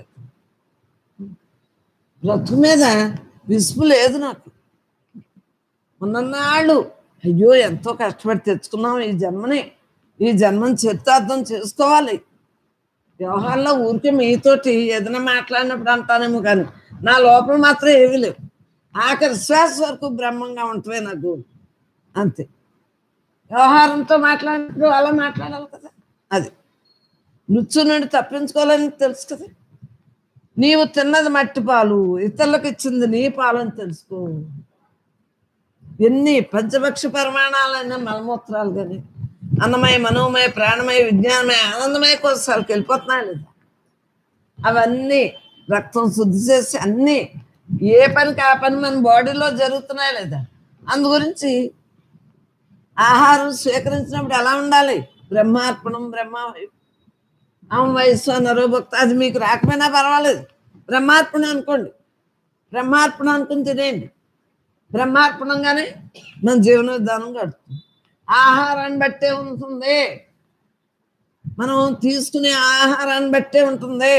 బ్రతుకు మీద విసుపు లేదు నాకు ఉన్ననాళ్ళు అయ్యో ఎంతో కష్టపడి తెచ్చుకున్నాం ఈ జన్మని ఈ జన్మని చరితార్థం చేసుకోవాలి వ్యవహారంలో ఊరికే మీతోటి ఏదైనా మాట్లాడినప్పుడు అంటానేమో కానీ నా లోపల మాత్రం ఏమీ లేవు ఆఖరి శ్వాస వరకు బ్రహ్మంగా ఉంటవే నా గోల్ అంతే వ్యవహారంతో మాట్లాడినప్పుడు అలా మాట్లాడాలి కదా అది మృత్యు నుండి తప్పించుకోవాలని తెలుసు కదా నీవు తిన్నది మట్టి పాలు ఇతరులకు ఇచ్చింది నీ పాలు అని తెలుసుకో ఎన్ని పంచభక్ష పరిమాణాలైన మలమూత్రాలు కానీ అన్నమయ మనోమయ ప్రాణమయ విజ్ఞానమయ ఆనందమయ కోసాలకు వెళ్ళిపోతున్నాయి లేదా అవన్నీ రక్తం శుద్ధి చేసి అన్నీ ఏ పనికి ఆ పని మన బాడీలో జరుగుతున్నాయి లేదా అందు గురించి ఆహారం స్వీకరించినప్పుడు ఎలా ఉండాలి బ్రహ్మార్పణం బ్రహ్మ ఆమె వయస్సు అన్నారు భక్త అది మీకు రాకపోయినా పర్వాలేదు బ్రహ్మార్పణ అనుకోండి బ్రహ్మార్పణ అనుకుని తినేయండి బ్రహ్మార్పణంగానే మన జీవన విధానం గడుపుతుంది ఆహారాన్ని బట్టే ఉంటుంది మనం తీసుకునే ఆహారాన్ని బట్టే ఉంటుంది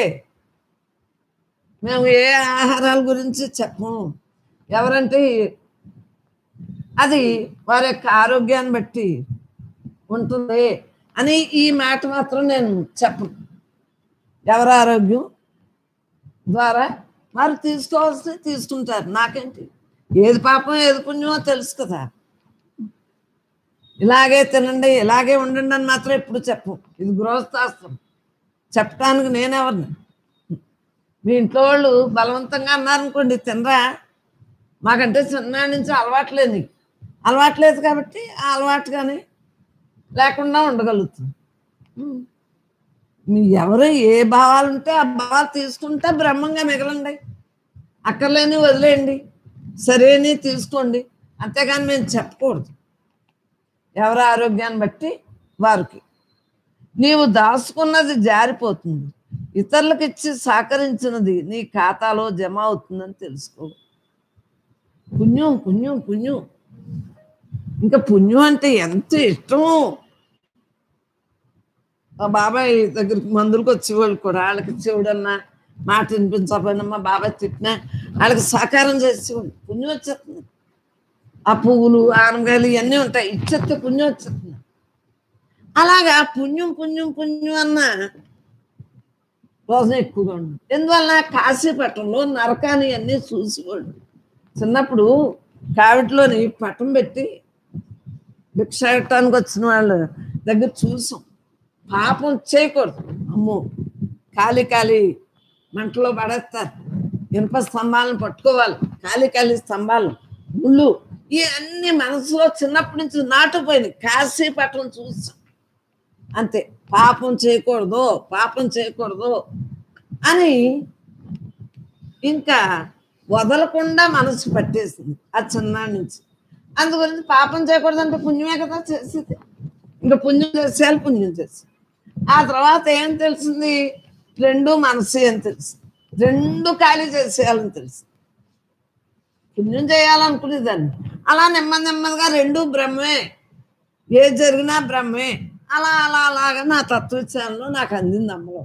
మేము ఏ ఆహారాల గురించి చెప్పము ఎవరంటే అది వారి యొక్క ఆరోగ్యాన్ని బట్టి ఉంటుంది అని ఈ మాట మాత్రం నేను చెప్పను ఎవరి ఆరోగ్యం ద్వారా వారు తీసుకోవాల్సి తీసుకుంటారు నాకేంటి ఏది పాపం ఏది పుణ్యమో తెలుసు కదా ఇలాగే తినండి ఇలాగే ఉండండి అని మాత్రం ఎప్పుడు చెప్పు ఇది గృహస్థాస్త్రం చెప్పడానికి నేనెవరిని మీ ఇంట్లో వాళ్ళు బలవంతంగా అన్నారనుకోండి తినరా మాకంటే చిన్ననాటి నుంచి అలవాట్లేదు నీకు అలవాట్లేదు కాబట్టి ఆ అలవాటుగానే లేకుండా ఉండగలుగుతుంది ఉమ్. మీ ఎవరు ఏ భావాలు ఉంటే ఆ భావాలు తీసుకుంటే బ్రహ్మంగా మిగలండి అక్కర్లేని వదిలేయండి సరేని తీసుకోండి అంతేగాని మేము చెప్పకూడదు ఎవరి ఆరోగ్యాన్ని బట్టి వారికి నీవు దాచుకున్నది జారిపోతుంది ఇతరులకు ఇచ్చి సహకరించినది నీ ఖాతాలో జమ అవుతుందని తెలుసుకో పుణ్యం పుణ్యం పుణ్యం ఇంకా పుణ్యం అంటే ఎంత ఇష్టమో మా బాబాయ్ దగ్గరికి మందులకు వచ్చేవాళ్ళు కూడా వాళ్ళకి చెవుడన్నా మాట వినిపించకపోయినా మా బాబాయ్ తిట్టినా వాళ్ళకి సహకారం చేసేవాళ్ళు పుణ్యం వచ్చేస్తుంది ఆ పువ్వులు ఆనగాయలు ఇవన్నీ ఉంటాయి ఇచ్చేస్తే పుణ్యం వచ్చేస్తుంది అలాగా పుణ్యం పుణ్యం పుణ్యం అన్న రోజు ఎక్కువగా ఉంది ఎందువల్ల కాశీపట్నంలో నరకాన్ని అన్నీ చూసేవాడు చిన్నప్పుడు కావిటిలోని పట్టం పెట్టి భిక్ష పెట్టడానికి వచ్చిన వాళ్ళ దగ్గర చూసాం పాపం చేయకూడదు అమ్మో ఖాళీ ఖాళీ మంటలో పడేస్తారు ఇనుప స్తంభాలను పట్టుకోవాలి ఖాళీ ఖాళీ స్తంభాలు ముళ్ళు ఇవన్నీ మనసులో చిన్నప్పటి నుంచి నాటుపోయినాయి కాశీ పట్టణం చూసాం అంతే పాపం చేయకూడదు పాపం చేయకూడదు అని ఇంకా వదలకుండా మనసు పట్టేసింది ఆ చిన్నాడి నుంచి అందుగురించి పాపం చేయకూడదు అంటే పుణ్యమే కదా చేసేది ఇంకా పుణ్యం చేసేయాలి పుణ్యం చేసి ఆ తర్వాత ఏం తెలిసింది రెండు మనసు అని తెలుసు రెండు ఖాళీ చేసేయాలని తెలుసు పుణ్యం చేయాలనుకునేదాన్ని అలా నెమ్మది నెమ్మదిగా రెండు బ్రహ్మే ఏ జరిగినా బ్రహ్మే అలా అలా అలాగా నా తత్వజ్ఞానంలో నాకు అందింది అమ్మలో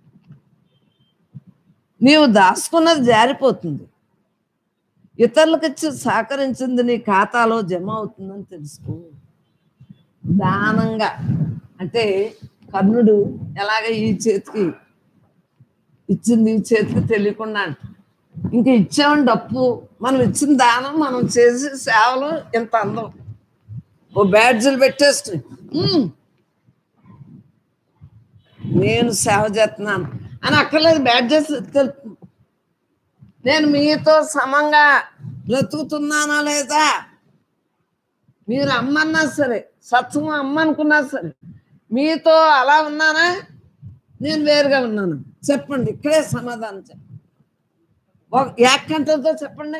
నీవు దాచుకున్నది జారిపోతుంది ఇతరులకు ఇచ్చి సహకరించింది నీ ఖాతాలో జమ అవుతుందని తెలుసుకో దానంగా అంటే కర్ణుడు ఎలాగ ఈ చేతికి ఇచ్చింది ఈ చేతికి తెలియకుండా అంట ఇంక ఇచ్చామని డప్పు మనం ఇచ్చిన దానం మనం చేసే సేవలు ఎంత అందం ఓ బ్యాడ్జీలు పెట్టేస్తుంది "ఉమ్, నేను సేవ చేస్తున్నాను అని అక్కర్లేదు బ్యాడ్జెస్ తెలుపుతుంది నేను మీతో సమంగా బ్రతుకుతున్నానా లేదా మీరు అమ్మన్నా సరే సత్సంగం అమ్మ అనుకున్నా సరే మీతో అలా ఉన్నానా నేను వేరుగా ఉన్నాను చెప్పండి ఇక్కడే సమాధానం చెప్పండి ఒక ఏకంటతో చెప్పండి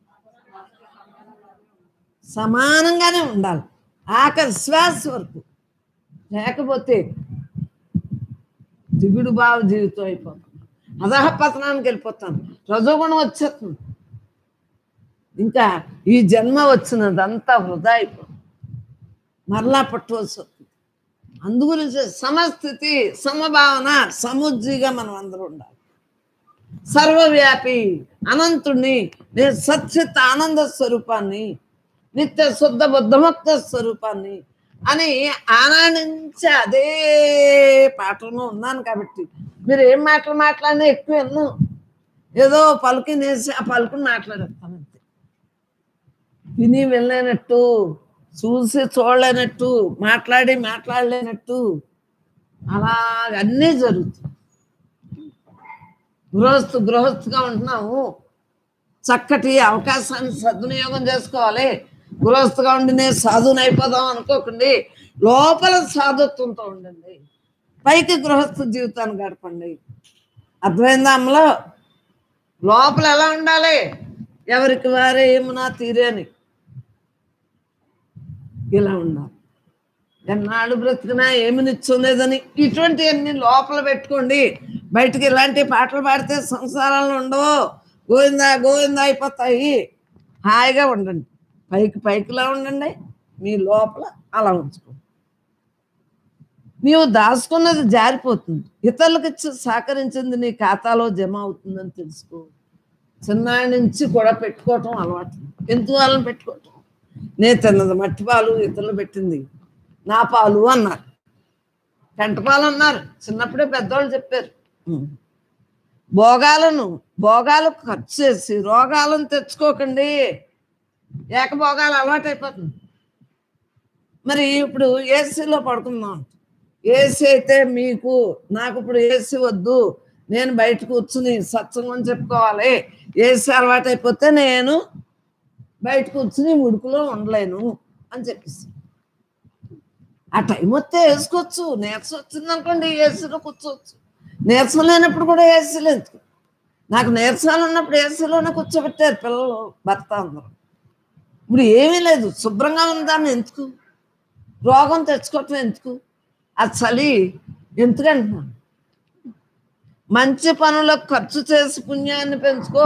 సమానంగానే ఉండాలి ఆఖరి శ్వాస వరకు లేకపోతే దిగుడు భావ జీవితం అయిపోతుంది అదహ పతనానికి వెళ్ళిపోతాను రజోగుణం వచ్చేస్తుంది ఇంకా ఈ జన్మ వచ్చినదంతా వృధా అయిపోతుంది మరలా పట్టువలసి వస్తుంది అందుగురించి సమస్థితి సమభావన సముజ్జిగా మనం అందరూ ఉండాలి సర్వవ్యాపి అనంతుణ్ణి నేను సత్యత ఆనంద స్వరూపాన్ని నిత్య శుద్ధ బుద్ధముక్త స్వరూపాన్ని అని ఆనందించి అదే పాటలో ఉన్నాను కాబట్టి మీరు ఏం మాటలు మాట్లాడినా ఎక్కువ విన్ను ఏదో పలుకి నేసి ఆ పలుకుని మాట్లాడేస్తాను అంతే విని వెళ్ళలేనట్టు చూసి చూడలేనట్టు మాట్లాడి మాట్లాడలేనట్టు అలా అన్నీ జరుగుతాయి గృహస్థు గృహస్థుగా ఉంటున్నాము చక్కటి అవకాశాన్ని సద్వినియోగం చేసుకోవాలి గృహస్థుగా ఉండి నేను సాధువుని అయిపోదాం అనుకోకండి లోపల సాధుత్వంతో ఉండండి పైకి గృహస్థ జీవితాన్ని గడపండి అర్థమైందా అమ్మలో లోపల ఎలా ఉండాలి ఎవరికి వారే ఏమునా తీరేని ఇలా ఉండాలి ఎన్నాళ్ళు బ్రతికినా ఏమి నిచ్చుండేదని ఇటువంటివన్నీ లోపల పెట్టుకోండి బయటికి ఇలాంటి పాటలు పాడితే సంసారాలు ఉండవు గోవిందా గోవిందా అయిపోతాయి హాయిగా ఉండండి పైకి పైకిలా ఉండండి మీ లోపల అలా ఉంచుకోండి నీవు దాచుకున్నది జారిపోతుంది ఇతరులకు ఇచ్చి సహకరించింది నీ ఖాతాలో జమ అవుతుందని తెలుసుకో చిన్నాడి నుంచి కూడా పెట్టుకోవటం అలవాటు ఎందుకు వాళ్ళని పెట్టుకోవటం నేను తిన్నది మట్టి పాలు ఇతరులు పెట్టింది నా పాలు అన్నారు పెంట పాలు అన్నారు చిన్నప్పుడే పెద్దవాళ్ళు చెప్పారు ఉం. భోగాలను భోగాలు ఖర్చు చేసి రోగాలను తెచ్చుకోకండి ఏకభోగాలు అలవాటైపోతుంది మరి ఇప్పుడు ఏసీలో పడుకుందాం ఏసీ అయితే మీకు నాకు ఇప్పుడు ఏసీ వద్దు నేను బయట కూర్చుని సత్సంగం చెప్పుకోవాలి ఏసీ అలవాటైపోతే నేను బయట కూర్చుని ఉడుకులో ఉండలేను అని చెప్పేసి ఆ టైం వస్తే వేసుకోవచ్చు నీరసం వచ్చింది అనుకోండి ఏసీలో కూర్చోవచ్చు నీరసం లేనప్పుడు కూడా ఏసీలో ఎందుకు నాకు నీరసాలు ఉన్నప్పుడు ఏసీలోనే కూర్చోబెట్టారు పిల్లలు భర్త అందరూ ఇప్పుడు ఏమీ లేదు శుభ్రంగా ఉందాన్ని ఎందుకు రోగం తెచ్చుకోవటం ఎందుకు ఆ చలి ఎందుకంటున్నాను మంచి పనులకు ఖర్చు చేసి పుణ్యాన్ని పెంచుకో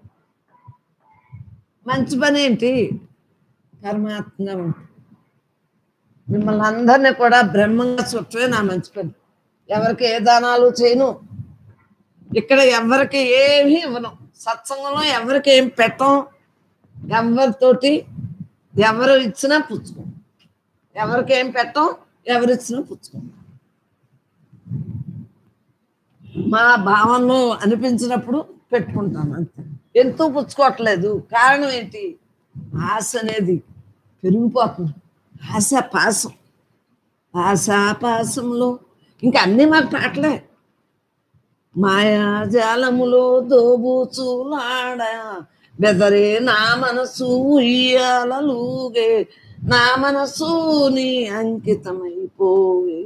మంచి పని ఏంటి పరమాత్మగా ఉంటుంది మిమ్మల్ని అందరినీ కూడా బ్రహ్మంగా చుట్టమే నా మంచి పని ఎవరికి ఏ దానాలు చేయను ఇక్కడ ఎవరికి ఏమీ ఇవ్వను సత్సంగంలో ఎవరికి ఏం పెట్టం ఎవరితోటి ఎవరు ఇచ్చినా పుచ్చుకో ఎవరికి ఏం పెట్టం ఎవరు ఇచ్చినా పుచ్చుకో మా భావనలో అనిపించినప్పుడు పెట్టుకుంటాను అంతే ఎంతో పుచ్చుకోవట్లేదు కారణం ఏంటి ఆశ అనేది పెరిగిపోతుంది ఆశ పాసం ఆశాపాసంలో ఇంకా అన్నీ మాకు పాటలే మాయాజాలములో దోబూచులాడ బెదరే నా మనసు ఉయ్యాలలుగే నా మనసు నీ అంకితమైపోయే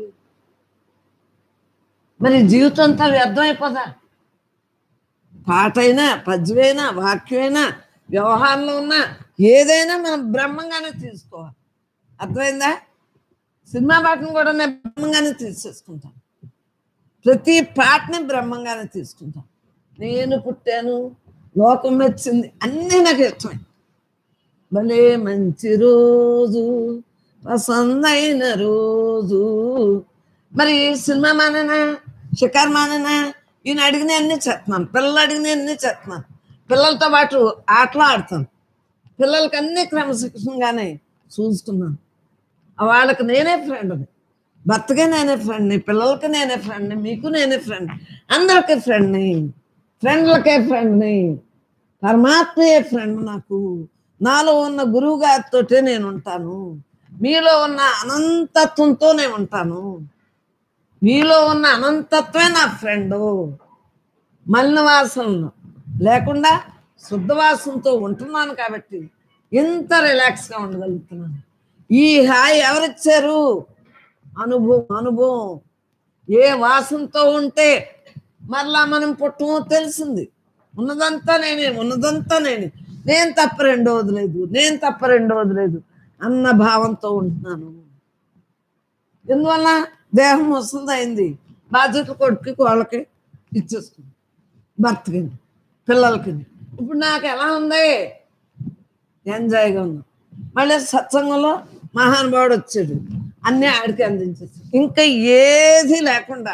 మరి జీవితం అంతా వ్యర్థమైపోదా పాటైనా పద్యమైనా వాక్యమైనా వ్యవహారంలో ఉన్నా ఏదైనా మనం బ్రహ్మంగానే తీసుకోవాలి అర్థమైందా సినిమా పాటను కూడా నేను బ్రహ్మంగానే తీసేసుకుంటాను ప్రతి పాటని బ్రహ్మంగానే తీసుకుంటాను నేను పుట్టాను లోకం వచ్చింది అన్నీ నాకు ఇష్టమే భలే మంచి రోజు పసందైన రోజు మరి సినిమా మానేనా షికార్ మానేనా ఈయన అడిగిన అన్ని చేస్తున్నాను పిల్లలు అడిగిన అన్ని చేస్తున్నాను పిల్లలతో పాటు ఆటలు ఆడతాను పిల్లలకి అన్ని క్రమశిక్షణగానే చూసుకున్నాను వాళ్ళకి నేనే ఫ్రెండ్ని భర్తకి నేనే ఫ్రెండ్ని పిల్లలకి నేనే ఫ్రెండ్ని మీకు నేనే ఫ్రెండ్ అందరికీ ఫ్రెండ్ని ఫ్రెండ్లకే ఫ్రెండ్ని పరమాత్మయే ఫ్రెండ్ నాకు నాలో ఉన్న గురువు గారితోటే నేను ఉంటాను మీలో ఉన్న అనంతత్వంతో నేను ఉంటాను మీలో ఉన్న అనంతత్వమే నా ఫ్రెండు మలిన వాసనలు లేకుండా శుద్ధవాసనతో ఉంటున్నాను కాబట్టి ఎంత రిలాక్స్గా ఉండగలుగుతున్నాను ఈ హాయి ఎవరిచ్చారు అనుభవం అనుభవం ఏ వాసనతో ఉంటే మరలా మనం పుట్టమో తెలిసింది ఉన్నదంతా నేనే ఉన్నదంతా నేనే నేను తప్ప రెండవది లేదు నేను తప్ప రెండవది లేదు అన్న భావంతో ఉంటున్నాను ఎందువల్ల దేహం వస్తుందైంది బాధ్యత కొడుకు వాళ్ళకి ఇచ్చేస్తుంది భర్తకి పిల్లలకి ఇప్పుడు నాకు ఎలా ఉంది ఎంజాయ్గా ఉంది మళ్ళీ సత్సంగంలో మహానుభావుడు వచ్చాడు అన్నీ ఆడికి అందించేసి ఇంకా ఏది లేకుండా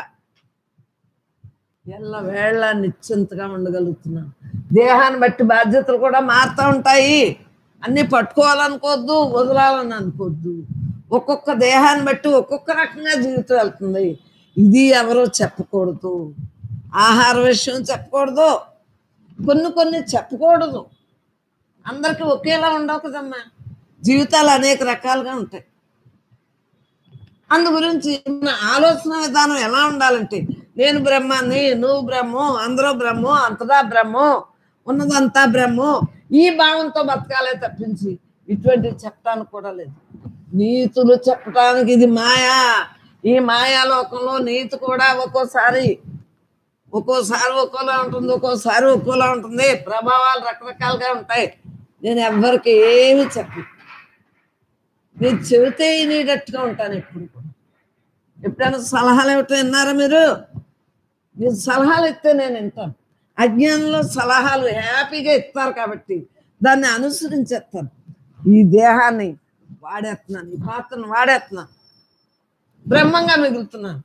ఎల్ల వేళ నిశ్చింతగా ఉండగలుగుతున్నాను దేహాన్ని బట్టి బాధ్యతలు కూడా మారుతూ ఉంటాయి అన్నీ పట్టుకోవాలనుకోవద్దు వదలాలని అనుకోవద్దు ఒక్కొక్క దేహాన్ని బట్టి ఒక్కొక్క రకంగా జీవితం వెళ్తుంది ఇది ఎవరో చెప్పకూడదు ఆహార విషయం చెప్పకూడదు కొన్ని కొన్ని చెప్పకూడదు అందరికీ ఒకేలా ఉండవు కదమ్మా జీవితాలు అనేక రకాలుగా ఉంటాయి అందు గురించి మన ఆలోచన విధానం ఎలా ఉండాలంటే నేను బ్రహ్మాన్ని నువ్వు బ్రహ్మం అందరూ బ్రహ్మం అంతదా బ్రహ్మం ఉన్నదంతా బ్రహ్మం ఈ భావంతో బతకాలే తప్పించి ఇటువంటివి చెప్పడానికి కూడా లేదు నీతులు చెప్పడానికి ఇది మాయా ఈ మాయాలోకంలో నీతి కూడా ఒక్కోసారి ఒక్కోసారి ఒక్కోలా ఉంటుంది ఒక్కోసారి ఒక్కోలా ఉంటుంది ప్రభావాలు రకరకాలుగా ఉంటాయి నేను ఎవ్వరికి ఏమి చెప్పను మీరు చెబితే వినేటట్టుగా ఉంటాను ఎప్పుడు కూడా ఎప్పుడైనా సలహాలు ఇవ్వటం విన్నారా మీరు మీరు సలహాలు ఇస్తే నేను వింటాను అజ్ఞానంలో సలహాలు హ్యాపీగా ఇస్తారు కాబట్టి దాన్ని అనుసరించేస్తాను ఈ దేహాన్ని వాడేస్తున్నాను ఈ పాత్రను వాడేస్తున్నాను బ్రహ్మంగా మిగులుతున్నాను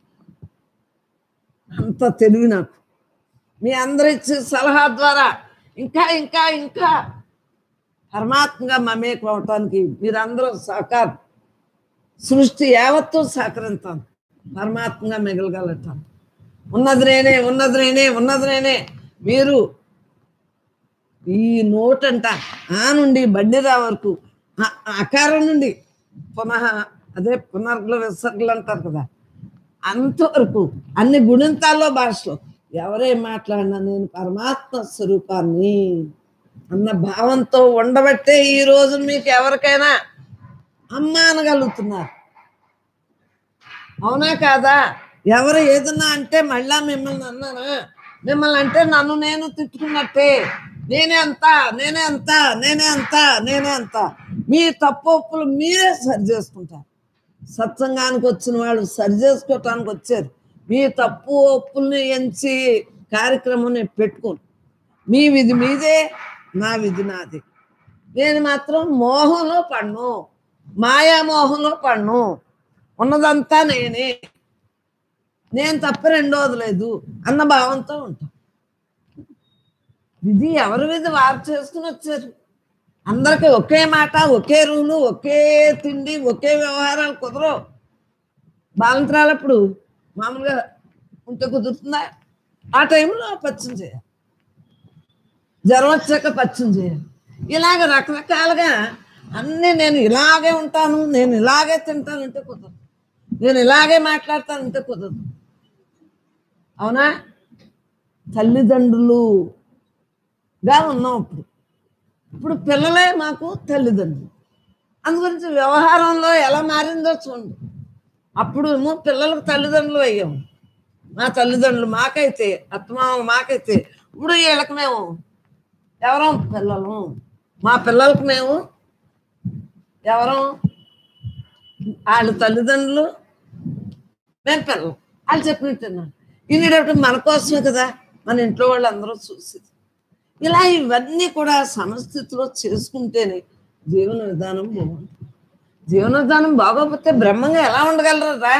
అంత తెలివి నాకు మీ అందరు ఇచ్చే సలహా ద్వారా ఇంకా ఇంకా ఇంకా పరమాత్మగా మమేకం అవటానికి మీరందరూ సహకారం సృష్టి యావత్తూ సహకరిస్తాను పరమాత్మగా మిగలగలుగుతాను ఉన్నది నేనే ఉన్నది నేనే ఉన్నది నేనే మీరు ఈ నోటంట ఆ నుండి బండిరా వరకు ఆ- ఆ అకారం నుండి పునః అదే పునర్గుల విసర్గులు అంటారు కదా అంతవరకు అన్ని గుణింతాల్లో భాషలో ఎవరేం మాట్లాడినా నేను పరమాత్మ స్వరూపాన్ని అన్న భావంతో ఉండబట్టే ఈ రోజు మీకు ఎవరికైనా అమ్మ అనగలుగుతున్నారు అవునా కాదా ఎవరు ఏదన్నా అంటే మళ్ళా మిమ్మల్ని అన్నానా మిమ్మల్ని అంటే నన్ను నేను తిట్టుకున్నట్టే నేనే అంత నేనే అంత నేనే అంత నేనే అంత మీ తప్పు ఒప్పులు మీరే సరి చేసుకుంటారు సత్సంగానికి వచ్చిన వాళ్ళు సరి చేసుకోవటానికి వచ్చారు మీ తప్పు ఒప్పుల్ని ఎంచి కార్యక్రమం నేను పెట్టుకోను మీ విధి మీదే నా విధి నాది నేను మాత్రం మోహంలో పడ్ను మాయా మోహంలో పడ్ను ఉన్నదంతా నేనే నేను తప్ప రెండోది లేదు అన్న భావంతో ఉంటా విధి ఎవరి విధి వారు చేసుకుని వచ్చారు అందరికి ఒకే మాట ఒకే రూలు ఒకే తిండి ఒకే వ్యవహారాలు కుదరవు బాలంతరాలప్పుడు మామూలుగా ఉంటే కుదురుతుందా ఆ టైంలో పచ్చం చేయాలి జ్వరం వచ్చాక పచ్చం చేయాలి ఇలాగ రకరకాలుగా అన్నీ నేను ఇలాగే ఉంటాను నేను ఇలాగే తింటానంటే కుదరదు నేను ఇలాగే మాట్లాడతానంటే కుదరదు అవునా తల్లిదండ్రులుగా ఉన్నాం ఇప్పుడు ఇప్పుడు పిల్లలే మాకు తల్లిదండ్రులు అందుగురించి వ్యవహారంలో ఎలా మారిందో చూడండి అప్పుడు ఏమో పిల్లలకు తల్లిదండ్రులు అయ్యాము మా తల్లిదండ్రులు మాకైతే అత్తమామ మాకైతే ఇప్పుడు వీళ్ళకి మేము ఎవరం పిల్లలు మా పిల్లలకు మేము ఎవరం వాళ్ళ తల్లిదండ్రులు మేము పిల్లలు వాళ్ళు చెప్పినట్టున్నాను ఇన్నిటప్పుడు మన కోసమే కదా మన ఇంట్లో వాళ్ళందరూ చూసేది ఇలా ఇవన్నీ కూడా సమస్థితిలో చేసుకుంటేనే జీవన విధానం బాగుంటుంది జీవన విధానం బాగోకపోతే బ్రహ్మంగా ఎలా ఉండగలరా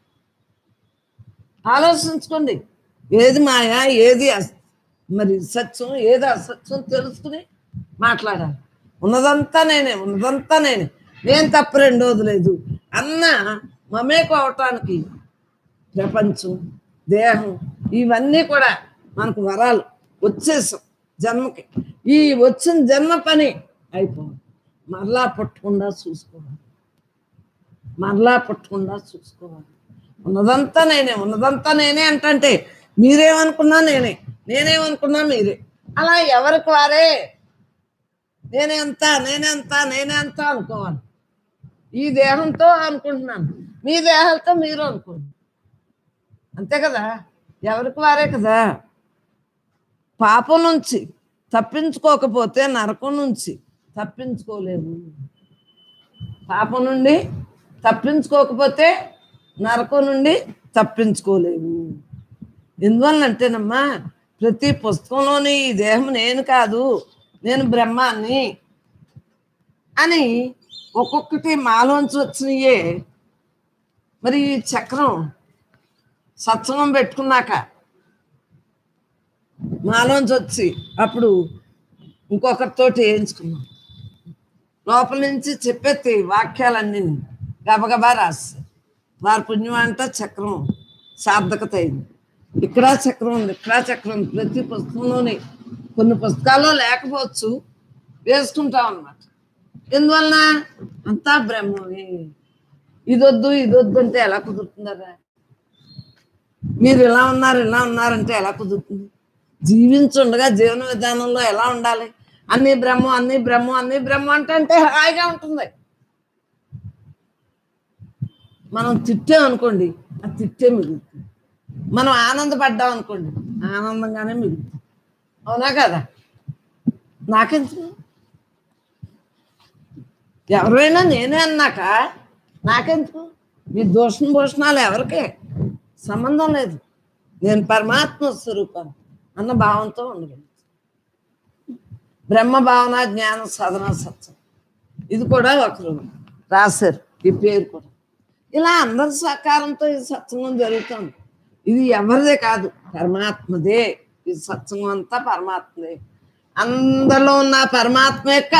ఆలోచించుకోండి ఏది మాయా ఏది అస- మరి సత్యం ఏది అసత్యం తెలుసుకుని మాట్లాడాలి ఉన్నదంతా నేనే ఉన్నదంతా నేనే నేను తప్ప రెండోది లేదు అన్న మమేకు అవటానికి ప్రపంచం దేహం ఇవన్నీ కూడా మనకు వరాలు వచ్చేసాం జన్మకి ఈ వచ్చిన జన్మ పని అయిపోయింది మరలా పుట్టకుండా చూసుకోవాలి మరలా పుట్టకుండా చూసుకోవాలి ఉన్నదంతా నేనే ఉన్నదంతా నేనే అంటంటే మీరేమనుకున్నా నేనే నేనేమనుకున్నా మీరే అలా ఎవరికి వారే నేనే అంత నేనే అంత నేనే అంత అనుకోవాలి ఈ దేహంతో అనుకుంటున్నాను మీ దేహాలతో మీరు అనుకోండి అంతే కదా ఎవరికి వారే కదా పాపం నుంచి తప్పించుకోకపోతే నరకం నుంచి తప్పించుకోలేము పాపం నుండి తప్పించుకోకపోతే నరకం నుండి తప్పించుకోలేము ఎందువల్లంటేనమ్మా ప్రతి పుస్తకంలోని ఈ దేహం నేను కాదు నేను బ్రహ్మాన్ని అని ఒక్కొక్కటి మాలోంచి వచ్చినయే మరి ఈ చక్రం సత్సంగం పెట్టుకున్నాక మాలోంచి వచ్చి అప్పుడు ఇంకొకరితోటి వేయించుకున్నాం లోపల నుంచి చెప్పేది వాక్యాలన్నీ గబగబా రాసి వారి పుణ్యం అంట చక్రం సార్థకత అయింది ఇక్కడ చక్రం ఉంది ఇక్కడ చక్రం ఉంది ప్రతి పుస్తకంలోని కొన్ని పుస్తకాల్లో లేకపోవచ్చు వేసుకుంటాం అన్నమాట ఎందువలన అంతా బ్రహ్మమే ఇదొద్దు ఇదొద్దు అంటే ఎలా కుదురుతుందరా మీరు ఇలా ఉన్నారు ఇలా ఉన్నారంటే ఎలా కుదురుతుంది జీవించుండగా జీవన విధానంలో ఎలా ఉండాలి అన్ని బ్రహ్మం అన్ని బ్రహ్మం అన్ని బ్రహ్మం అంటే అంటే హాయిగా ఉంటుంది మనం తిట్టాం అనుకోండి ఆ తిట్టే మిగులుతుంది మనం ఆనందపడ్డాం అనుకోండి ఆనందంగానే మిగులుతుంది అవునా కదా నాకెందుకు ఎవరైనా నేనే అన్నాక నాకెందుకు మీ దోషం భూషణాలు ఎవరికే సంబంధం లేదు నేను పరమాత్మ స్వరూపం అన్న భావంతో ఉండగలను బ్రహ్మ భావన జ్ఞాన సాధన సత్యం ఇది కూడా ఒకరు రాశారు ఈ పేరు కూడా ఇలా అందరి సహకారంతో ఈ సత్సంగం జరుగుతుంది ఇది ఎవరిదే కాదు పరమాత్మదే ఈ సత్సంగం అంతా పరమాత్మదే అందరిలో ఉన్న పరమాత్మ యొక్క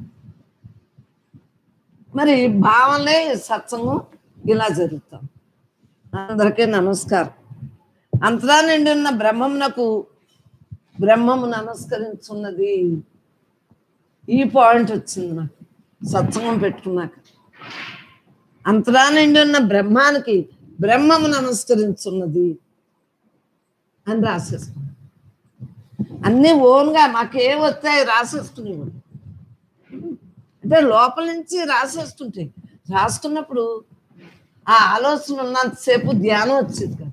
మరి భావనలే ఈ సత్సంగం ఇలా జరుగుతాం అందరికీ నమస్కారం అంతరా నిండి ఉన్న బ్రహ్మమునకు బ్రహ్మము నమస్కరించున్నది ఈ పాయింట్ వచ్చింది నాకు సత్సంగం పెట్టుకున్నాక అంతరా నిండి ఉన్న బ్రహ్మానికి బ్రహ్మము నమస్కరించున్నది అని రాసేసుకున్నాం అన్నీ ఓన్గా మాకేం వస్తాయి రాసేసుకునేవాడు అంటే లోపల నుంచి రాసేస్తుంటాయి రాసుకున్నప్పుడు ఆ ఆలోచన ఉన్నంతసేపు ధ్యానం వచ్చేది కదా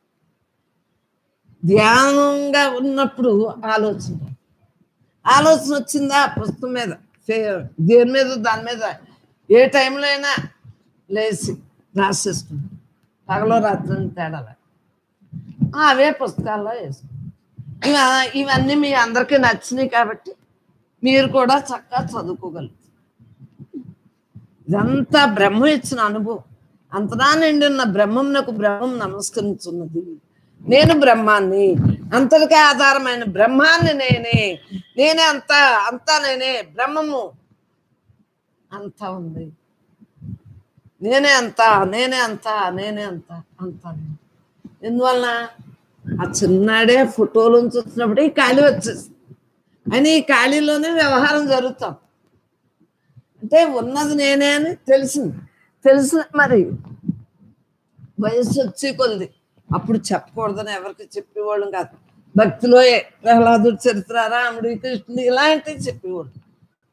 ధ్యానంగా ఉన్నప్పుడు ఆలోచన రాదు. ఆలోచన వచ్చిందా పుస్తకం మీద ఫే- దేని మీద దాని మీద ఏ టైంలో అయినా లేచి రాసేసుకుంటాం పగలో రాత్రి అని తేడా లేదు. ఆ, అవే పుస్తకాల్లో వేసుకుంటాం ఇవ ఇవన్నీ మీ అందరికీ నచ్చినాయి కాబట్టి మీరు కూడా చక్కగా చదువుకోగలుగుతారు ఇదంతా బ్రహ్మ ఇచ్చిన అనుభవం అంతనా నిండి ఉన్న బ్రహ్మంనకు బ్రహ్మం నమస్కరించున్నది నేను బ్రహ్మాన్ని అంతటికే ఆధారమైన బ్రహ్మాన్ని నేనే నేనే అంతా అంతా నేనే బ్రహ్మము అంతా ఉంది నేనే అంతా నేనే అంతా నేనే అంతా అంతా నేను. ఎందువలన ఆ చిన్నాడే ఫోటోలోంచి వచ్చినప్పుడు ఈ ఖాళీ వచ్చేసింది అని ఈ ఖాళీలోనే వ్యవహారం జరుగుతాం అంటే ఉన్నది నేనే అని తెలిసింది తెలిసిన మరి వయసు వచ్చి కొలిది అప్పుడు చెప్పకూడదని ఎవరికి చెప్పేవాళ్ళం కాదు భక్తిలో ఏ ప్రహ్లాదుడి చరిత్ర రాముడి కృష్ణుడు ఇలాంటివి చెప్పేవాళ్ళు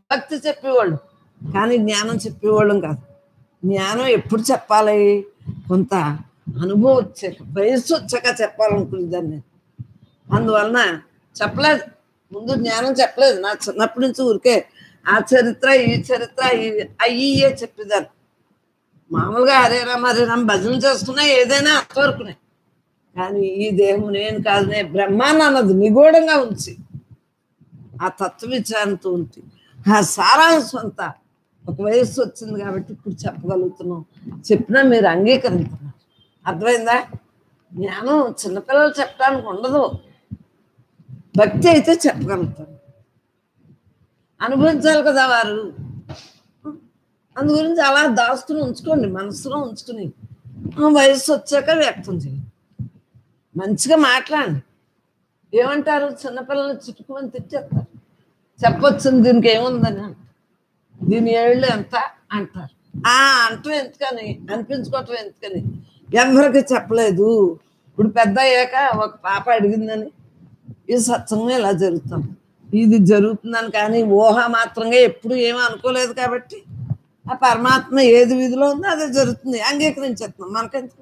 భక్తి చెప్పేవాళ్ళు కానీ జ్ఞానం చెప్పేవాళ్ళం కాదు జ్ఞానం ఎప్పుడు చెప్పాలి కొంత అనుభవం వచ్చాక వయస్సు వచ్చాక చెప్పాలనుకునేదాన్ని నేను అందువలన చెప్పలేదు ముందు జ్ఞానం చెప్పలేదు నా చిన్నప్పటి నుంచి ఊరికే ఆ చరిత్ర ఈ చరిత్ర ఇవి అయ్యే చెప్పేదాన్ని మామూలుగా హరే రామ హరే రామ భజన చేసుకున్నా ఏదైనా అంతవరకునే కానీ ఈ దేహం నేను కాదనే బ్రహ్మాన్ని అన్నది నిగూఢంగా ఉంచి ఆ తత్వ విచారంతో ఉంచి ఆ సారాంశం అంతా ఒక వయస్సు వచ్చింది కాబట్టి ఇప్పుడు చెప్పగలుగుతున్నాం చెప్పినా మీరు అంగీకరిస్తున్నారు అర్థమైందా జ్ఞానం చిన్నపిల్లలు చెప్పడానికి ఉండదు భక్తి అయితే చెప్పగలుగుతారు అనుభవించాలి కదా వారు అందు గురించి అలా దాస్తుని ఉంచుకోండి మనసులో ఉంచుకుని ఆ వయస్సు వచ్చాక వ్యక్తం చేయండి మంచిగా మాట్లాడండి ఏమంటారు చిన్నపిల్లలు చుట్టుకుని తిట్టేస్తారు చెప్పొచ్చింది దీనికి ఏముందని అంటారు దీని ఏళ్ళు ఎంత అంటారు ఆ అంటూ ఎందుకని అనిపించుకోవటం ఎందుకని ఎవరికి చెప్పలేదు ఇప్పుడు పెద్ద అయ్యాక ఒక పాప అడిగిందని ఇది సత్సంగం ఇలా జరుగుతాం ఇది జరుగుతుందని కానీ ఊహ మాత్రంగా ఎప్పుడు ఏమీ అనుకోలేదు కాబట్టి ఆ పరమాత్మ ఏది విధిలో ఉందో అదే జరుగుతుంది అంగీకరించేస్తున్నాం మనకెందుకు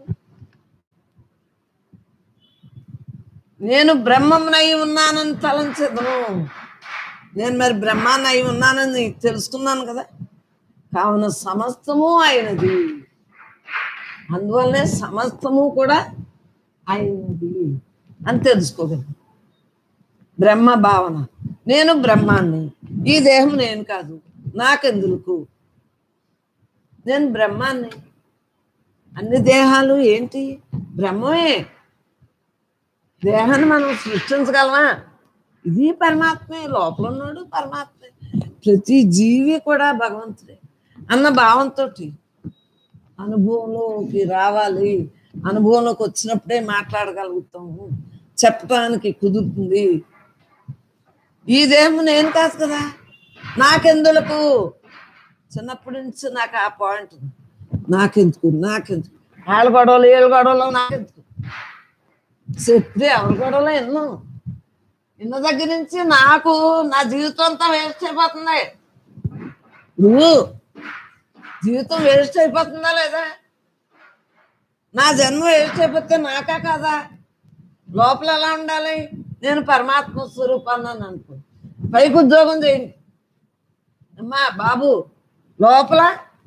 నేను బ్రహ్మమునై ఉన్నానని తలంచదును నేను మరి బ్రహ్మాన్ని అయి ఉన్నానని తెలుసుకున్నాను కదా కావున సమస్తము అయినది అందువల్లనే సమస్తము కూడా అయినది అని తెలుసుకోగలను బ్రహ్మ భావన నేను బ్రహ్మాన్ని ఈ దేహం నేను కాదు నాకెందుకు నేను బ్రహ్మాన్ని అన్ని దేహాలు ఏంటి బ్రహ్మమే దేహాన్ని మనం సృష్టించగలమా ఇది పరమాత్మే లోపల ఉన్నాడు పరమాత్మే ప్రతి జీవి కూడా భగవంతుడే అన్న భావంతో అనుభవంలోకి రావాలి అనుభవంలోకి వచ్చినప్పుడే మాట్లాడగలుగుతాము చెప్పడానికి కుదురుతుంది ఈ దేహం నేను కాదు కదా నాకెందులకు చిన్నప్పటి నుంచి నాకు ఆ పాయింట్ ఉంది. నాకెందుకు నాకెందుకు వాళ్ళ గొడవలు వీళ్ళ గొడవలు నాకెందుకు చెప్తే ఎవరి గొడవలు ఎన్నో ఇన్న దగ్గర నుంచి నాకు నా జీవితం అంతా వేస్ట్ అయిపోతుంది నువ్వు జీవితం వేస్ట్ అయిపోతుందా లేదా నా జన్మ వేస్ట్ అయిపోతే నాకా కాదా లోపల ఎలా ఉండాలి నేను పరమాత్మ స్వరూపాన్ని అని అనుకో పైకి ఉద్యోగం చేయండి అమ్మా బాబు లోపల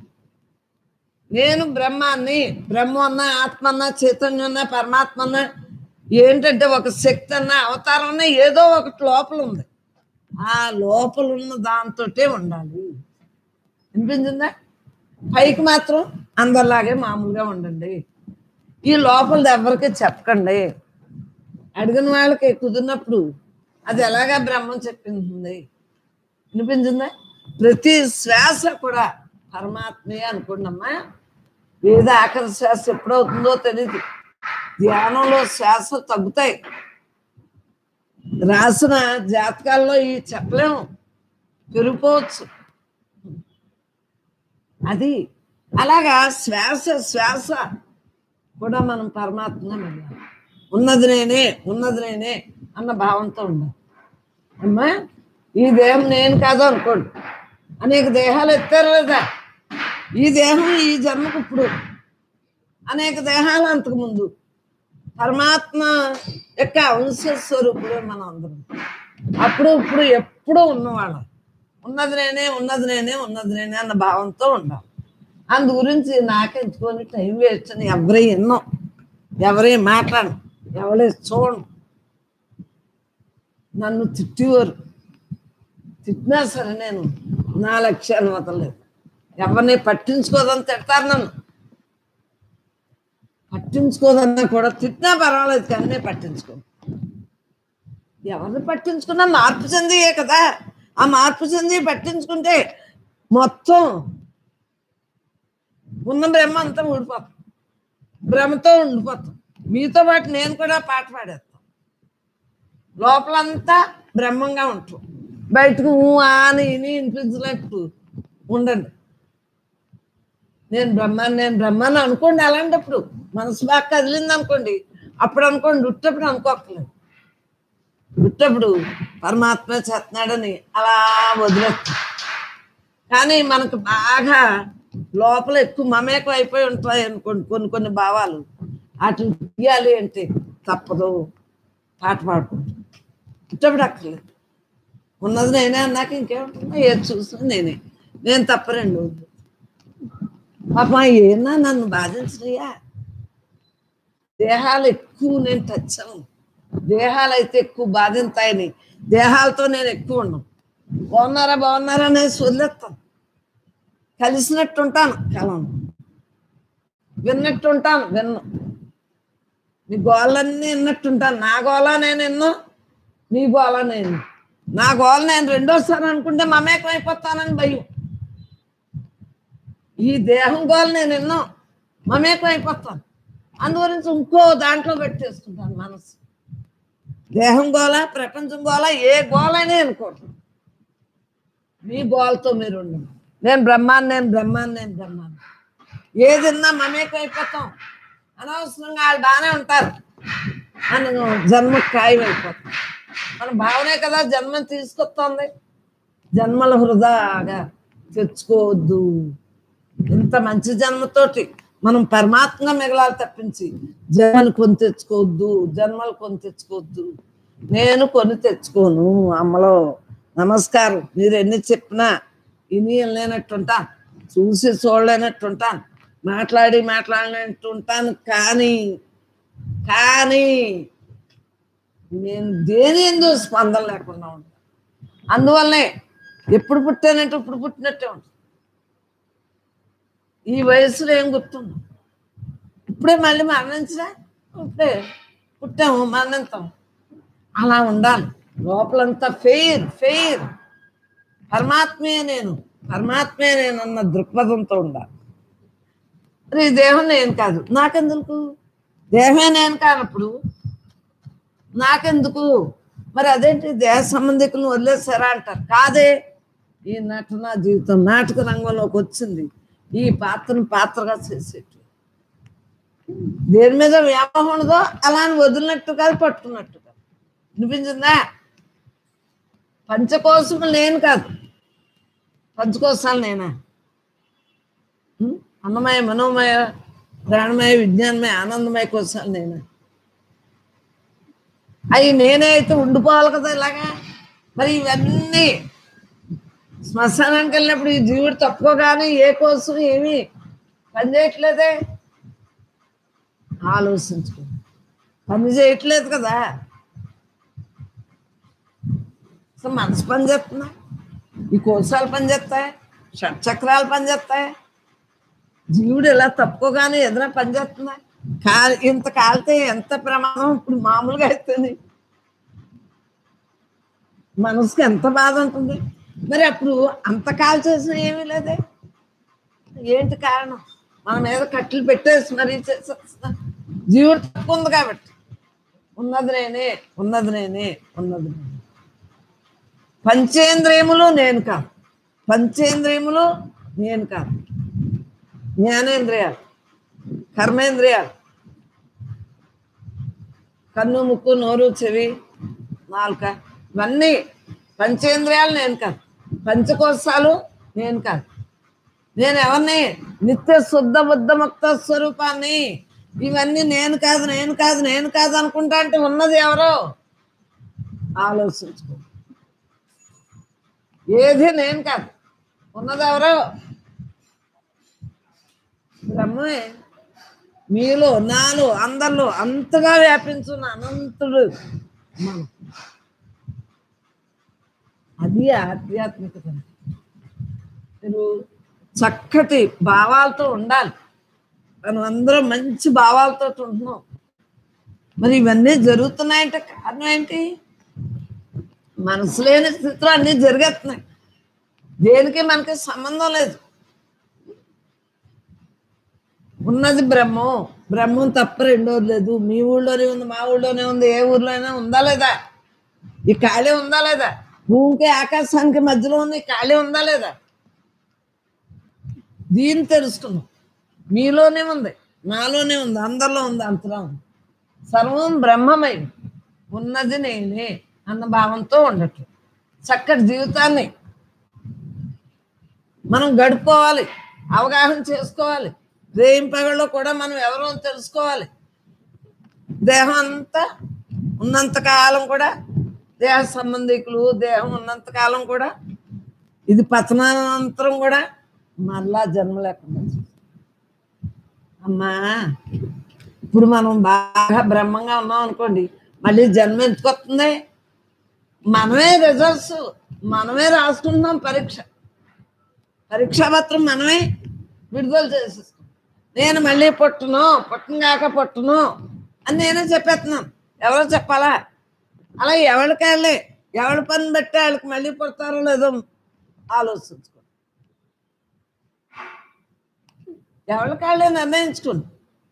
నేను బ్రహ్మాన్ని బ్రహ్మ అన్న ఆత్మ అన్న చైతన్యం అన్న పరమాత్మ అన్న ఏంటంటే ఒక శక్తి అన్న అవతారం అన్న ఏదో ఒకటి లోపల ఉంది ఆ లోపల ఉన్న దాంతోటే ఉండాలి వినిపించిందా పైకి మాత్రం అందరిలాగే మామూలుగా ఉండండి ఈ లోపలది ఎవరికి చెప్పకండి అడిగిన వాళ్ళకి కుదిరినప్పుడు అది ఎలాగా బ్రహ్మం చెప్పింది వినిపించిందా ప్రతి శ్వాస కూడా పరమాత్మే అనుకోండమ్మా ఏదో ఆఖరి శ్వాస ఎప్పుడవుతుందో తెలియదు ధ్యానంలో శ్వాస తగ్గుతాయి రాసిన జాతకాల్లో ఈ చెప్పలేము పెరిగిపోవచ్చు అది అలాగా శ్వాస శ్వాస కూడా మనం పరమాత్మగా వెళ్ళాలి ఉన్నది నేనే ఉన్నది నేనే అన్న భావంతో ఉండాలి అమ్మా ఈ దేహం నేను కాదు అనుకోండి అనేక దేహాలు ఎత్తారు లేదా ఈ దేహం ఈ జన్మకు ఇప్పుడు అనేక దేహాలు అంతకుముందు పరమాత్మ యొక్క అంశ స్వరూపుడే మనం అందరం అప్పుడు ఇప్పుడు ఎప్పుడూ ఉన్నవాళ్ళం ఉన్నది నేనే ఉన్నది నేనే ఉన్నది నేనే అన్న భావంతో ఉండాలి అందు గురించి నాకెందుకొని టైం వేస్ట్ అని ఎవరే ఎన్నో ఎవరే మాట్లాడను ఎవరే చూడను నన్ను తిట్టేవారు తిట్టినా సరే నేను నా లక్ష్యాన్ని వదలలేదు ఎవరిని పట్టించుకోదని తిడతారు నన్ను పట్టించుకోదన్నా కూడా తిట్టినా పర్వాలేదు కానీ నేను పట్టించుకోను ఎవరిని పట్టించుకున్నా మార్పు చెందియే కదా ఆ మార్పు చెంది పట్టించుకుంటే మొత్తం ఉన్న బ్రహ్మ అంతా ఊడిపోతాం భ్రమతో ఉండిపోతాం మీతో పాటు నేను కూడా పాట పాడేస్తాను లోపలంతా బ్రహ్మంగా ఉంటాం బయటకు ఊ ఆ అని ఇని వినిపించలేట్టు ఉండండి నేను బ్రహ్మాన్ని నేను బ్రహ్మాన్ని అనుకోండి అలాంటప్పుడు మనసు బాగా కదిలింది అనుకోండి అప్పుడు అనుకోండి ఉట్టప్పుడు అనుకోకలేదు ఉట్టప్పుడు పరమాత్మ చేస్తున్నాడని అలా వదిలేస్తాం కానీ మనకు బాగా లోపల ఎక్కువ మమేకం అయిపోయి ఉంటాయి అనుకోండి కొన్ని కొన్ని భావాలు వాటిని తీయాలి అంటే తప్పదు పాట పాడుకుంటాం ఇట్టప్పుడు అక్కర్లేదు ఉన్నది నేనే అన్నాక ఇంకేముంటుందో ఏది చూసిన నేనే నేను తప్ప రెండు పాప ఏనా నన్ను బాధించినయ్యా దేహాలు ఎక్కువ నేను టచ్ అవ్వను దేహాలు అయితే ఎక్కువ బాధింతాయని దేహాలతో నేను ఎక్కువ ఉన్నాను బాగున్నారా బాగున్నారా అనేసి వదిలేస్తాను కలిసినట్టు ఉంటాను కలను విన్నట్టు ఉంటాను విన్ను నీ గోళ్ళన్నీ విన్నట్టుంటాను నా గోళ నేను ఎన్నో నీ గోళ నేను నా గోళ నేను రెండోసారి అనుకుంటే మమేకం అయిపోతానని భయం ఈ దేహం గోళ నేను ఎన్నో మమేకం అయిపోతాను అందుగురించి ఇంకో దాంట్లో పెట్టేసుకుంటాను మనసు దేహం గోళ ప్రపంచం గోళ ఏ గోళనే అనుకోండి మీ గోలతో మీరు ఉండండి నేను బ్రహ్మాన్ని నేను బ్రహ్మాన్ని నేను బ్రహ్మాన్ని ఏదిన్నా మమేకం అయిపోతాం అనవసరంగా వాళ్ళు బాగానే ఉంటారు మనం జన్మ ఖాయం అయిపోతాం మన భావనే కదా జన్మ తీసుకొస్తుంది జన్మల హృదాగా తెచ్చుకోవద్దు ఇంత మంచి జన్మతోటి మనం పరమాత్మగా మిగలాలి తప్పించి జన్మలు కొని తెచ్చుకోవద్దు జన్మలు కొని తెచ్చుకోవద్దు నేను కొని తెచ్చుకోను అమ్మలో నమస్కారం మీరు ఎన్ని చెప్పినా ఇని లేనట్టుంటాను చూసి చూడలేనట్టుంటాను మాట్లాడి మాట్లాడినట్టు ఉంటాను కానీ కానీ నేను దేని ఎందు స్పందన లేకుండా ఉంటాను అందువల్లనే ఎప్పుడు పుట్టానంటే ఇప్పుడు పుట్టినట్టే ఉంటాను ఈ వయసులో ఏం గుర్తుంది ఇప్పుడే మళ్ళీ మరణించరా ఇప్పుడే పుట్టాము మరణిస్తాం అలా ఉండాలి లోపలంతా ఫెయిర్ ఫెయిర్ పరమాత్మే నేను పరమాత్మే నేను అన్న దృక్పథంతో ఉండాలి మరి ఈ దేహం నేను కాదు నాకెందుకు దేహమే నేను కానప్పుడు నాకెందుకు మరి అదేంటి దేహ సంబంధికులను వదిలేసారా అంటారు కాదే ఈ నటన జీవితం నాటక రంగంలోకి వచ్చింది ఈ పాత్రను పాత్రగా చేసేట్టు దేని మీద వ్యామోహం ఉండదో అలా అని వదిలినట్టు కాదు పట్టుకున్నట్టు కాదు వినిపించిందా పంచకోశములు నేను కాదు పంచకోశాలు నేనా ఉం? అన్నమయ మనోమయ ప్రాణమయ విజ్ఞానమయ ఆనందమయ కోశాలు నేనా అవి నేనే అయితే ఉండిపోవాలి కదా ఇలాగా మరి ఇవన్నీ శ్మశానానికి వెళ్ళినప్పుడు ఈ జీవుడు తప్పుకోగానే ఏ కోసం ఏమీ పనిచేయట్లేదే ఆలోచించుకో పని చేయట్లేదు కదా అసలు మనసు పని చేస్తున్నా ఈ కోశాలు పని చేస్తాయి షట్చక్రాలు పని చేస్తాయి జీవుడు ఇలా తప్పుకోగానే ఏదైనా పని చేస్తుందా కాలి ఇంత కాలితే ఎంత ప్రమాదం ఇప్పుడు మామూలుగా అవుతుంది మనసుకి ఎంత బాధ ఉంటుంది మరి అప్పుడు అంత కాల్ చేసిన ఏమీ లేదే ఏంటి కారణం మన మీద కట్టెలు పెట్టేసి మరీ చేసేస్తున్నా జీవుడు తక్కువ ఉంది కాబట్టి ఉన్నది నేనే ఉన్నది నేనే ఉన్నది నేనే పంచేంద్రియములు నేను కాదు పంచేంద్రియములు నేను కాదు జ్ఞానేంద్రియాలు కర్మేంద్రియాలు కన్ను ముక్కు నోరు చెవి నాలుక ఇవన్నీ పంచేంద్రియాలు నేను కాదు పంచకోశాలు నేను కాదు నేను ఎవరిని నిత్య శుద్ధ బుద్ధ ముక్త స్వరూపాన్ని ఇవన్నీ నేను కాదు నేను కాదు నేను కాదు అనుకుంటా అంటే ఉన్నది ఎవరో ఆలోచించుకో ఏది నేను కాదు ఉన్నది ఎవరో బ్రహ్మే మీలో నాలో అందరిలో అంతగా వ్యాపించున్న అనంతుడు మనం అది ఆధ్యాత్మికత మీరు చక్కటి భావాలతో ఉండాలి మనం అందరం మంచి భావాలతో ఉంటున్నాం మరి ఇవన్నీ జరుగుతున్నాయంటే కారణం ఏంటి మనసు లేని స్థితిలో అన్నీ జరిగేస్తున్నాయి దేనికి మనకి సంబంధం లేదు ఉన్నది బ్రహ్మం బ్రహ్మం తప్ప రెండోది లేదు మీ ఊళ్ళోనే ఉంది మా ఊళ్ళోనే ఉంది ఏ ఊర్లోనే ఉందా లేదా ఈ ఖాళీ ఉందా లేదా భూమికి ఆకాశానికి మధ్యలో ఉంది ఈ ఖాళీ ఉందా లేదా దీన్ని తెలుసుకున్నాం మీలోనే ఉంది నాలోనే ఉంది అందరిలో ఉంది అంతలో ఉంది సర్వం బ్రహ్మమై ఉన్నది నేనే అన్న భావంతో ఉండటం చక్కటి జీవితాన్ని మనం గడుపుకోవాలి అవగాహన చేసుకోవాలి రేయం పగల్లో కూడా మనం ఎవరో తెలుసుకోవాలి దేహం అంతా ఉన్నంత కాలం కూడా దేహ సంబంధికులు దేహం ఉన్నంత కాలం కూడా ఇది పతనానంతరం కూడా మళ్ళా జన్మ లేకుండా అమ్మా ఇప్పుడు మనం బాగా బ్రహ్మంగా ఉన్నాం అనుకోండి మళ్ళీ జన్మ ఎందుకు వస్తుంది మనమే రిజల్ట్స్ మనమే రాసుకుంటున్నాం పరీక్ష పరీక్షా పత్రం మనమే విడుదల చేసేస్తాం నేను మళ్ళీ పుట్టను పుట్టనుగాక పుట్టను అని నేనే చెప్పేస్తున్నాను ఎవరో చెప్పాలా అలా ఎవరికాళ్ళే ఎవరి పని బట్టి వాళ్ళకి మళ్ళీ పుడతారో లేదో ఆలోచించుకో ఎవరికాళ్ళే నిర్ణయించుకోండి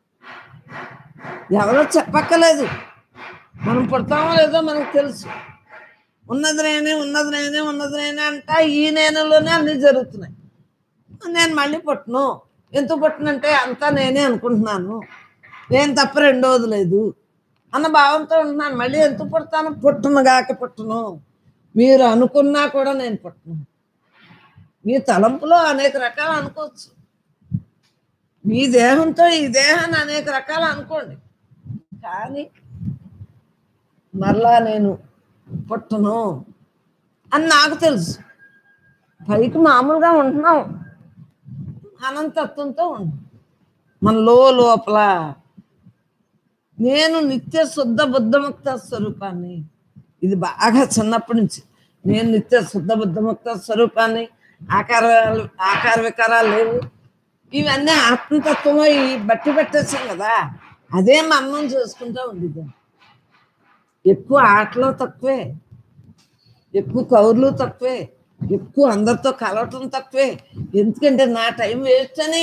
ఎవరో చెప్పక్కలేదు మనం పుడతామో లేదో మనకు తెలుసు ఉన్నది నేనే ఉన్నది నేనే ఉన్నది నేనే అంట ఈ నేనలోనే అన్నీ జరుగుతున్నాయి నేను మళ్ళీ పుట్టను ఎందుకు పుట్టనంటే అంతా నేనే అనుకుంటున్నాను నేను తప్ప రెండోది లేదు అన్న భావంతో ఉంటున్నాను మళ్ళీ ఎందుకు పుడతాను పుట్టను గాక పుట్టను మీరు అనుకున్నా కూడా నేను పుట్టను మీ తలంపులో అనేక రకాలు అనుకోవచ్చు మీ దేహంతో ఈ దేహాన్ని అనేక రకాలు అనుకోండి కానీ మరలా నేను పుట్టను అని నాకు తెలుసు పైకి మామూలుగా ఉంటున్నాం అనంతత్వంతో ఉండు మన లో లోపల నేను నిత్య శుద్ధ బుద్ధముక్త స్వరూపాన్ని ఇది బాగా చిన్నప్పటి నుంచి నేను నిత్య శుద్ధ బుద్ధముక్త స్వరూపాన్ని ఆకారాలు ఆకార వికారాలు లేవు ఇవన్నీ ఆత్మతత్వంలో ఈ బట్టి పెట్టేసాం కదా అదే మన్నం చేసుకుంటూ ఉండేదాన్ని ఎక్కువ ఆటలు తక్కువే ఎక్కువ కౌర్లు తక్కువే ఎక్కువ అందరితో కలవటం తక్కువే ఎందుకంటే నా టైం వేస్ట్ అని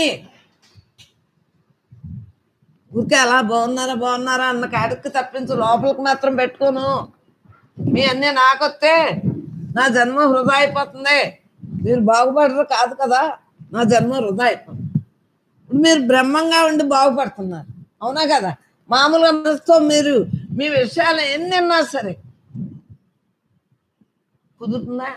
ఊరికే అలా బాగున్నారా బాగున్నారా అన్న కాడికి తప్పించు లోపలికి మాత్రం పెట్టుకోను మీ అన్నీ నాకొస్తే నా జన్మ వృధా అయిపోతుంది మీరు బాగుపడరు కాదు కదా నా జన్మ వృధా అయిపోతుంది ఇప్పుడు మీరు బ్రహ్మంగా ఉండి బాగుపడుతున్నారు అవునా కదా మామూలుగా మనసుతో మీరు మీ విషయాలు ఎన్ని ఉన్నా సరే కుదురుతుందా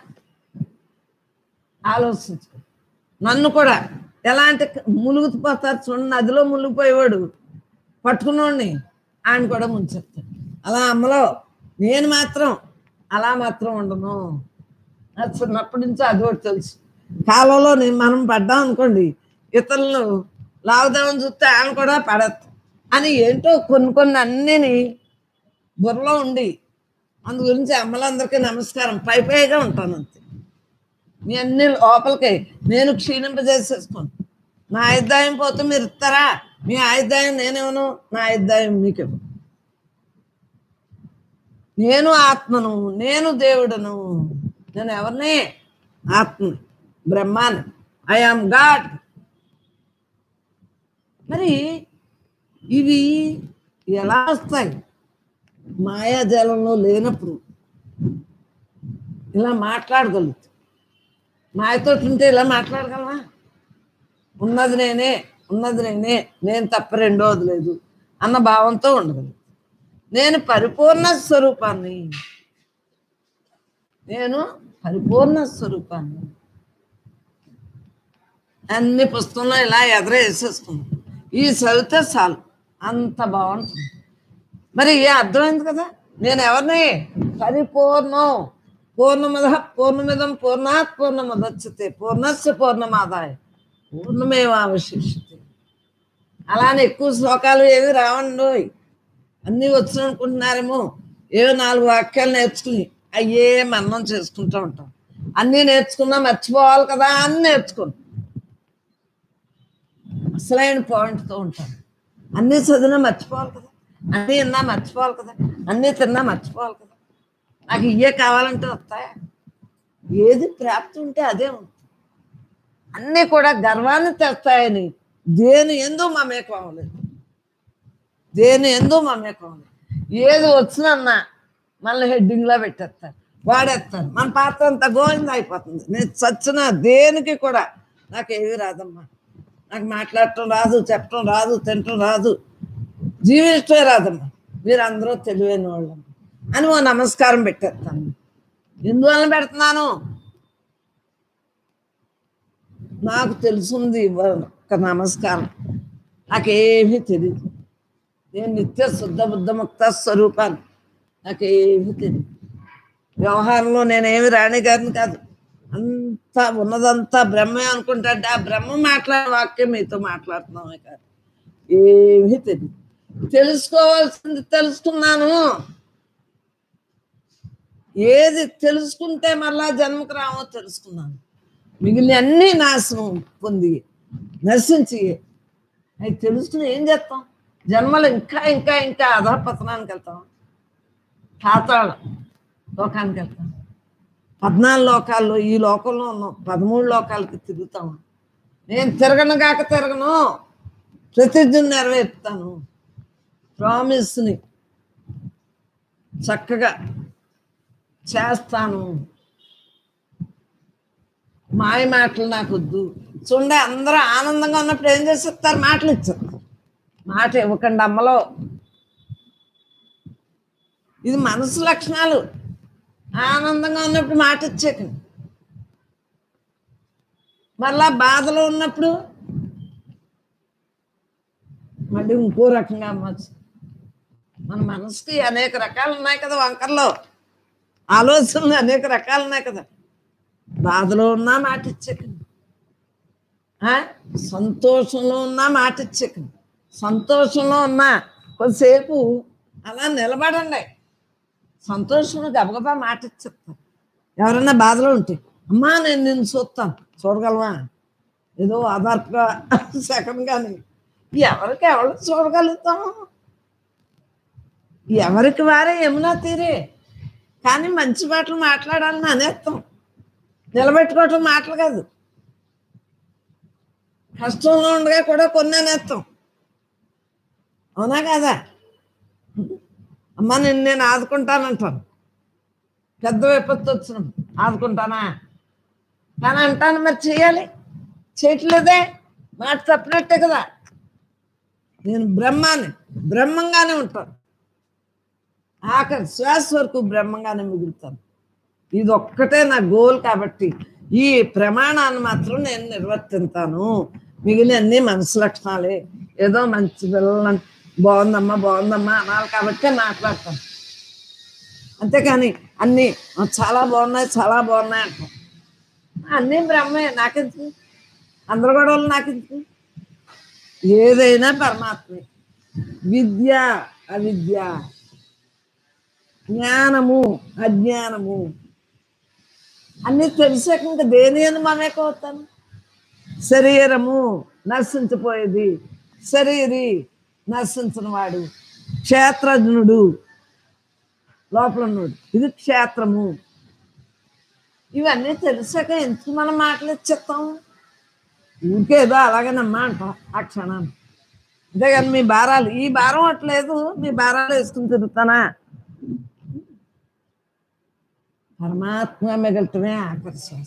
ఆలోచించు నన్ను కూడా ఎలాంటి ములుగుతుపోతారు చూడండి నదిలో మునిగిపోయేవాడు పట్టుకున్నోడిని ఆయన కూడా ముంచెత్తాడు అలా అమ్మలో నేను మాత్రం అలా మాత్రం ఉండను నాకు చిన్నప్పటి నుంచి అది ఒకటి తెలుసు కాలంలో నేను మనం పడ్డాం అనుకోండి ఇతరులు లాగుదామని చూస్తే ఆయన కూడా పడద్దు అని ఏంటో కొన్ని కొన్ని అన్నిని బుర్రలో ఉండి అందు గురించి అమ్మలందరికీ నమస్కారం పై పైగా ఉంటాను అంతే మీ అన్ని లోపలికి నేను క్షీణింపజేసేసుకోను నా ఆయుర్దాయం పోతే మీరు ఇస్తారా మీ ఆయుర్దాయం నేనేమను నా ఆయుర్దాయం మీకేమో నేను ఆత్మను నేను దేవుడను నేను ఎవరిని ఆత్మ బ్రహ్మాన్ని ఐ ఆమ్ గాడ్ మరి ఇవి ఎలా వస్తాయి మాయాజాలంలో లేనప్పుడు ఇలా మాట్లాడగలుగుతాం మాయతో ఉంటే ఇలా మాట్లాడగలవా ఉన్నది నేనే ఉన్నది నేనే నేను తప్ప రెండోది లేదు అన్న భావంతో ఉండగలను నేను పరిపూర్ణ స్వరూపాన్ని నేను పరిపూర్ణ స్వరూపాన్ని అన్ని పుస్తకంలో ఇలా ఎదర వేసేసుకున్నాను ఈ చదివితే చాలు అంత బాగుంటుంది మరి ఏ అర్థమైంది కదా నేను ఎవరిని పరిపూర్ణం పూర్ణమద పూర్ణమిదం పూర్ణాత్ పూర్ణమదచ్చతే పూర్ణస్య పూర్ణమాదాయ పూర్ణమేవ అవశిష్యతే అలానే ఎక్కువ శ్లోకాలు ఏవి రావండి అన్నీ వచ్చు అనుకుంటున్నారేమో ఏవో నాలుగు వాక్యాలు నేర్చుకుని అయ్యే మన్నం చేసుకుంటూ ఉంటాం అన్నీ నేర్చుకున్నా మర్చిపోవాలి కదా అని నేర్చుకుని అసలైన పాయింట్తో ఉంటాను అన్నీ చదివినా మర్చిపోవాలి కదా అన్నీ విన్నా మర్చిపోవాలి కదా అన్నీ తిన్నా మర్చిపోవాలి కదా నాకు ఇవే కావాలంటే వస్తాయా ఏది ప్రాప్తి ఉంటే అదే ఉంది అన్నీ కూడా గర్వాన్ని తెస్తాయని దేని ఎందు మమేకం అవ్వలేదు దేని ఎందు మమేకం అవ్వలేదు ఏది వచ్చినన్నా మళ్ళీ హెడ్డింగ్లో పెట్టేస్తారు వాడేస్తారు మన పాత్ర అంతా గోవింద అయిపోతుంది నేను చచ్చిన దేనికి కూడా నాకు ఏవి రాదమ్మా నాకు మాట్లాడటం రాదు చెప్పటం రాదు తినటం రాదు జీవించటమే రాదమ్మా మీరు అందరూ తెలివైన వాళ్ళమ్మ అని ఓ నమస్కారం పెట్టేస్తాను ఎందువల్ల పెడుతున్నాను నాకు తెలుసుంది ఒక నమస్కారం నాకేమీ తెలియదు నేను నిత్య శుద్ధ బుద్ధ ముక్త స్వరూపాన్ని నాకేమీ తెలియదు వ్యవహారంలో నేనేమి రాణి గారిని కాదు అంతా ఉన్నదంతా బ్రహ్మే అనుకుంటాంటే ఆ బ్రహ్మ మాట్లాడే వాక్యం మీతో మాట్లాడుతున్నామే కాదు ఏమీ తెలియదు తెలుసుకోవాల్సింది తెలుసుకున్నాను ఏది తెలుసుకుంటే మళ్ళా జన్మకు రామో తెలుసుకున్నాను మిగిలిన అన్ని నాశనం పొంది నశించి అవి తెలుసుకుని ఏం చేస్తాం జన్మలు ఇంకా ఇంకా ఇంకా అధపతనానికి వెళ్తాం పాతాళ లోకానికి వెళ్తాం పద్నాలుగు లోకాల్లో ఈ లోకంలో ఉన్నాం పదమూడు లోకాలకి తిరుగుతాం నేను తిరగను కాక తిరగను ప్రతిజ్ఞ నెరవేర్తాను ప్రామిస్ని చక్కగా చేస్తాను మాయ మాటలు నాకు వద్దు చూడండి అందరూ ఆనందంగా ఉన్నప్పుడు ఏం చేసేస్తారు మాటలు ఇచ్చారు మాట ఇవ్వకండి అమ్మలో ఇది మనసు లక్షణాలు ఆనందంగా ఉన్నప్పుడు మాట ఇచ్చేకండి మళ్ళా బాధలో ఉన్నప్పుడు మళ్ళీ ఇంకో రకంగా అమ్మచ్చు మన మనసుకి అనేక రకాలు ఉన్నాయి కదా వంకర్లో ఆలోచనలు అనేక రకాలు ఉన్నాయి కదా బాధలో ఉన్నా మాట ఇచ్చేకండి ఆ? సంతోషంలో ఉన్నా మాట ఇచ్చేకండి సంతోషంలో ఉన్నా కొద్దిసేపు అలా నిలబడండి సంతోషంలో గబగబా మాట ఇచ్చేస్తాను ఎవరైనా బాధలో ఉంటే అమ్మా నేను నిన్ను చూస్తాను చూడగలవా ఏదో ఆధార్గా సెకండ్ కానీ ఎవరికి ఎవరు చూడగలుగుతాం ఎవరికి వారే యమునా తీరే కానీ మంచి మాటలు మాట్లాడాలని అనేస్తాం నిలబెట్టుకోవటం మాటలు కాదు కష్టంలో ఉండగా కూడా కొన్ని అనేస్తాం అవునా కదా అమ్మ నేను నేను ఆదుకుంటానంటాను పెద్ద విపత్తు వచ్చిన ఆదుకుంటానా కానీ అంటాను మరి చేయాలి చేయట్లేదే మాట తప్పినట్టే కదా నేను బ్రహ్మాన్ని బ్రహ్మంగానే ఉంటాను ఆఖరి శ్వాస వరకు బ్రహ్మంగానే మిగులుతాను ఇది ఒక్కటే నా గోల్ కాబట్టి ఈ ప్రమాణాన్ని మాత్రం నేను నిర్వర్తిస్తాను మిగిలిన అన్ని మనసు లక్షణాలే ఏదో మంచి పిల్లలని బాగుందమ్మా బాగుందమ్మా అనాలి కాబట్టే మాట్లాడతాను అంతేకాని అన్నీ "ఆ, చాలా బాగున్నాయి చాలా బాగున్నాయి అంటాం అన్నీ బ్రహ్మే నాకెందుకు అందరు గొడవలు నాకెందుకు ఏదైనా పరమాత్మే విద్య అవిద్య జ్ఞానము అజ్ఞానము అన్నీ తెలిసాక ఇంకా దేని అని మమేకవుతాను శరీరము నశించిపోయేది శరీరి నశించిన వాడు క్షేత్రజ్ఞుడు లోపల ఉన్నాడు ఇది క్షేత్రము ఇవన్నీ తెలిసాక ఎందుకు మనం మాటలు ఇచ్చేస్తాం ఇంకేదో అలాగేనమ్మా అంటాం ఆ క్షణాన్ని అంతేగాని మీ భారాలు ఈ భారం అట్లేదు మీ భారాలు వేసుకుని తిరుగుతానా పరమాత్మ మిగలటమే ఆకర్షణ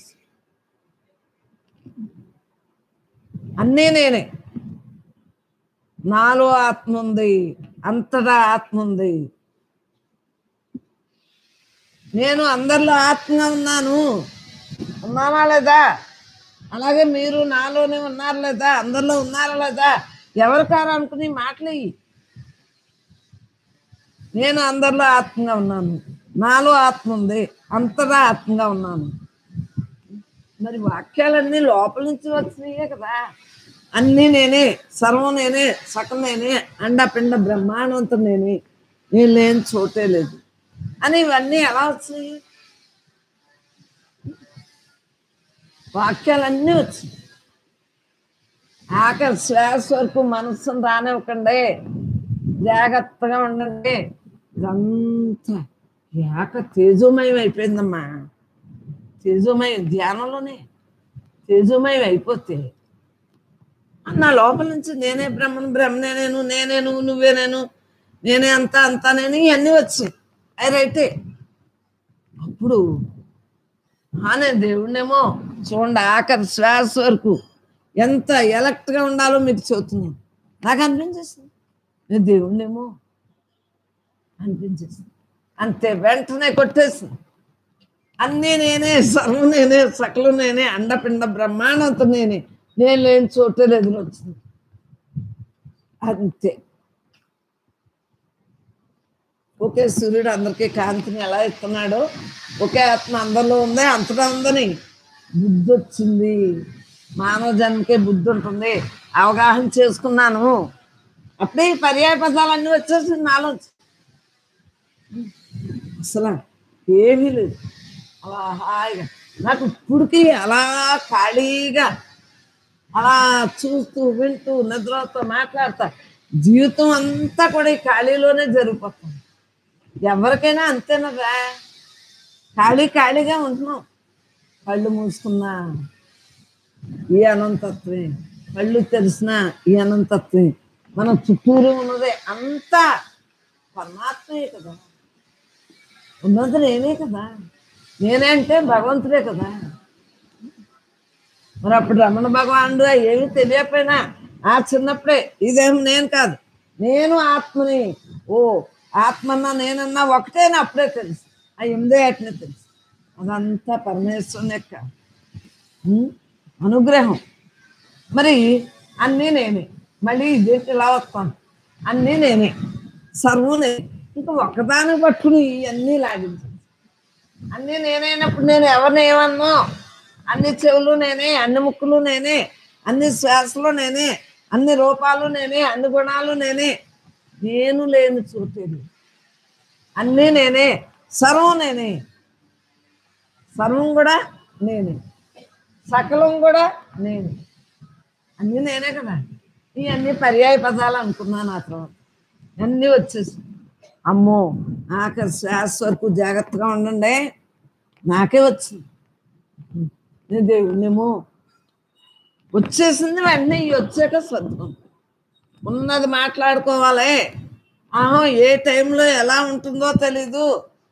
అన్నీ నేనే నాలో ఆత్మ ఉంది అంతటా ఆత్మ ఉంది నేను అందరిలో ఆత్మగా ఉన్నాను ఉన్నానా లేదా అలాగే మీరు నాలోనే ఉన్నారు లేదా అందరిలో ఉన్నారా లేదా ఎవరు కారు అనుకుని మాటలు ఇయ్యి. నేను అందరిలో ఆత్మగా ఉన్నాను నాలో ఆత్మ ఉంది అంతటా ఆత్మగా ఉన్నాను మరి వాక్యాలన్నీ లోపల నుంచి వచ్చినాయే కదా అన్నీ నేనే సర్వం నేనే సకం నేనే అండపిండ బ్రహ్మాండంతం నేనే నేను లేని చోటే లేదు అని ఇవన్నీ ఎలా వచ్చినాయి వాక్యాలన్నీ వచ్చినాయి ఆఖరి శ్వాస వరకు మనస్సును రానివ్వకండి జాగ్రత్తగా ఉండండి ఇదంతా ఏక తేజోమయం అయిపోయిందమ్మా తేజోమయం ధ్యానంలోనే తేజోమయం అయిపోతే నా లోపల నుంచి నేనే బ్రహ్మను బ్రహ్మనే నేను నేనే నువ్వు నువ్వే నేను నేనే అంతా అంతా నేను ఇవన్నీ వచ్చాయి అవి రైటే అప్పుడు ఆ నేను దేవుణ్ణేమో చూడండి ఆఖరి శ్వాస వరకు ఎంత ఎలక్ట్గా ఉండాలో మీకు చెబుతున్నాను నాకు అనిపించేసింది నేను దేవుణ్ణేమో అనిపించేసింది అంతే వెంటనే కొట్టేసింది అన్నీ నేనే సర్వం నేనే సకలు నేనే అండపిండ బ్రహ్మాండంతో నేనే నేను లేని చోటే ఎదురొచ్చింది అంతే ఒకే సూర్యుడు అందరికీ కాంతిని ఎలా ఇస్తున్నాడో ఒకే ఆత్మ అందరిలో ఉంది అంతటా ఉందని బుద్ధి వచ్చింది మానవ జన్మకే బుద్ధి ఉంటుంది అవగాహన చేసుకున్నాను అప్పుడే ఈ పర్యాయ పదాలన్నీ వచ్చేసి నాలో అసలు ఏమీ లేదు అలా హాయిగా నాకు ఇప్పుడుకి అలా ఖాళీగా అలా చూస్తూ వింటూ నిద్రతో మాట్లాడతా జీవితం అంతా కూడా ఈ ఖాళీలోనే జరిగిపోతుంది ఎవరికైనా అంతేనరా ఖాళీ ఖాళీగా ఉంటున్నాం కళ్ళు మూసుకున్నా ఈ అనంతత్వే కళ్ళు తెరిసిన ఈ అనంతత్వే మన చుట్టూరు ఉన్నదే అంతా పరమాత్మే కదా ఉన్నది నేనే కదా నేనే అంటే భగవంతుడే కదా మరి అప్పుడు రమణ భగవానుడు ఏమీ తెలియకపోయినా ఆ చిన్నప్పుడే ఇదేం నేను కాదు నేను ఆత్మని ఓ ఆత్మన్నా నేనన్నా ఒకటేనా అప్పుడే తెలుసు ఆ ఎనిమిదో ఏటనే తెలుసు అదంతా పరమేశ్వరుని యొక్క ఉం? అనుగ్రహం మరి అన్నీ నేనే మళ్ళీ ఇదేంటి ఇలా వస్తాను అన్నీ నేనే సర్వం నేనే ఇంకా ఒకదాన్ని పట్టుకుని ఇవన్నీ లాగించాను అన్నీ నేనైనప్పుడు నేను ఎవరిని ఏమన్నా అన్ని చెవులు నేనే అన్ని ముక్కులు నేనే అన్ని శ్వాసలు నేనే అన్ని రూపాలు నేనే అన్ని గుణాలు నేనే నేను లేని చోటేది అన్నీ నేనే సర్వం నేనే సర్వం కూడా నేనే సకలం కూడా నేనే అన్నీ నేనే కదా ఈ అన్ని పర్యాయ పదాలు అనుకున్నాను ఆ తర్వాత అన్నీ వచ్చేసి అమ్మో ఆఖరి శ్వాస వరకు జాగ్రత్తగా ఉండండి నాకే వచ్చింది నేను దేవుణ్ణేమో వచ్చేసింది వెంటనే ఇవి వచ్చాక శ్రద్ధం ఉన్నది మాట్లాడుకోవాలి ఆహా ఏ టైంలో ఎలా ఉంటుందో తెలీదు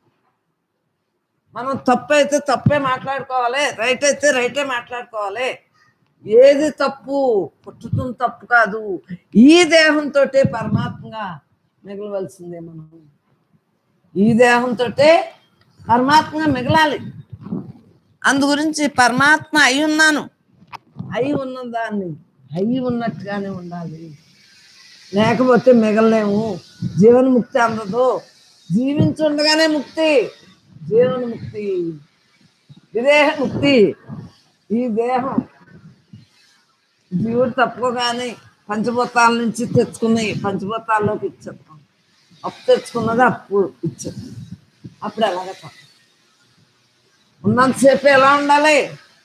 మనం తప్పు అయితే తప్పే మాట్లాడుకోవాలి రైట్ అయితే రైటే మాట్లాడుకోవాలి ఏది తప్పు పుట్టడం తప్పు కాదు ఈ దేహంతో పరమాత్మగా మిగలవలసిందే మనం ఈ దేహంతో పరమాత్మగా మిగలాలి అందు గురించి పరమాత్మ అయి ఉన్నాను అయి ఉన్న దాన్ని అయి ఉన్నట్టుగానే ఉండాలి లేకపోతే మిగలలేము జీవన ముక్తి అందదు జీవించుండగానే ముక్తి జీవన ముక్తి విదేహ ముక్తి ఈ దేహం జీవుడు తప్పుకోగానే పంచభూతాల నుంచి తెచ్చుకున్నాయి పంచభూతాల్లోకి ఇచ్చేస్తాం అప్పు తెచ్చుకున్నది అప్పు ఇచ్చేస్తాం అప్పుడు ఎలాగ తప్ప ఉన్నంతసేపు ఎలా ఉండాలి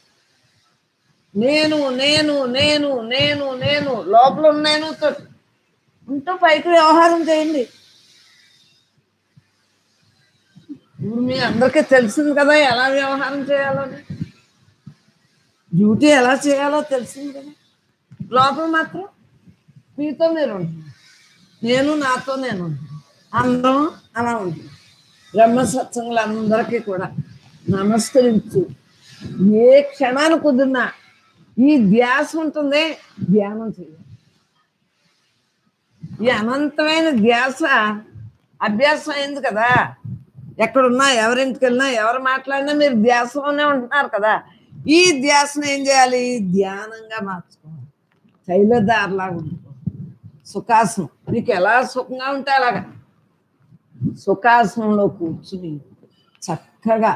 నేను నేను నేను నేను నేను లోపల నేను ఉంటూ పైకి వ్యవహారం చేయండి ఇప్పుడు మీ అందరికీ తెలిసింది కదా ఎలా వ్యవహారం చేయాలని డ్యూటీ ఎలా చేయాలో తెలిసింది కదా లోపల మాత్రం మీతో మీరు ఉంటున్నారు నేను నాతో నేను ఉంటున్నాను అందరం అలా ఉంటుంది బ్రహ్మ సత్సంగులందరికీ కూడా నమస్కరించు ఏ క్షణాన్ని కుదిరినా ఈ ధ్యాస ఉంటుంది ధ్యానం చేయాలి ఈ అనంతమైన ధ్యాస అభ్యాసం అయింది కదా ఎక్కడున్నా ఎవరింటికి వెళ్ళినా ఎవరు మాట్లాడినా మీరు ధ్యాసలోనే ఉంటున్నారు కదా ఈ ధ్యాసను ఏం చేయాలి ధ్యానంగా మార్చుకోవాలి శైలదారులాగా ఉంటుకోవాలి సుఖాసనం నీకు ఎలా సుఖంగా ఉంటే అలాగా సుఖాసనంలో కూర్చుని చక్కగా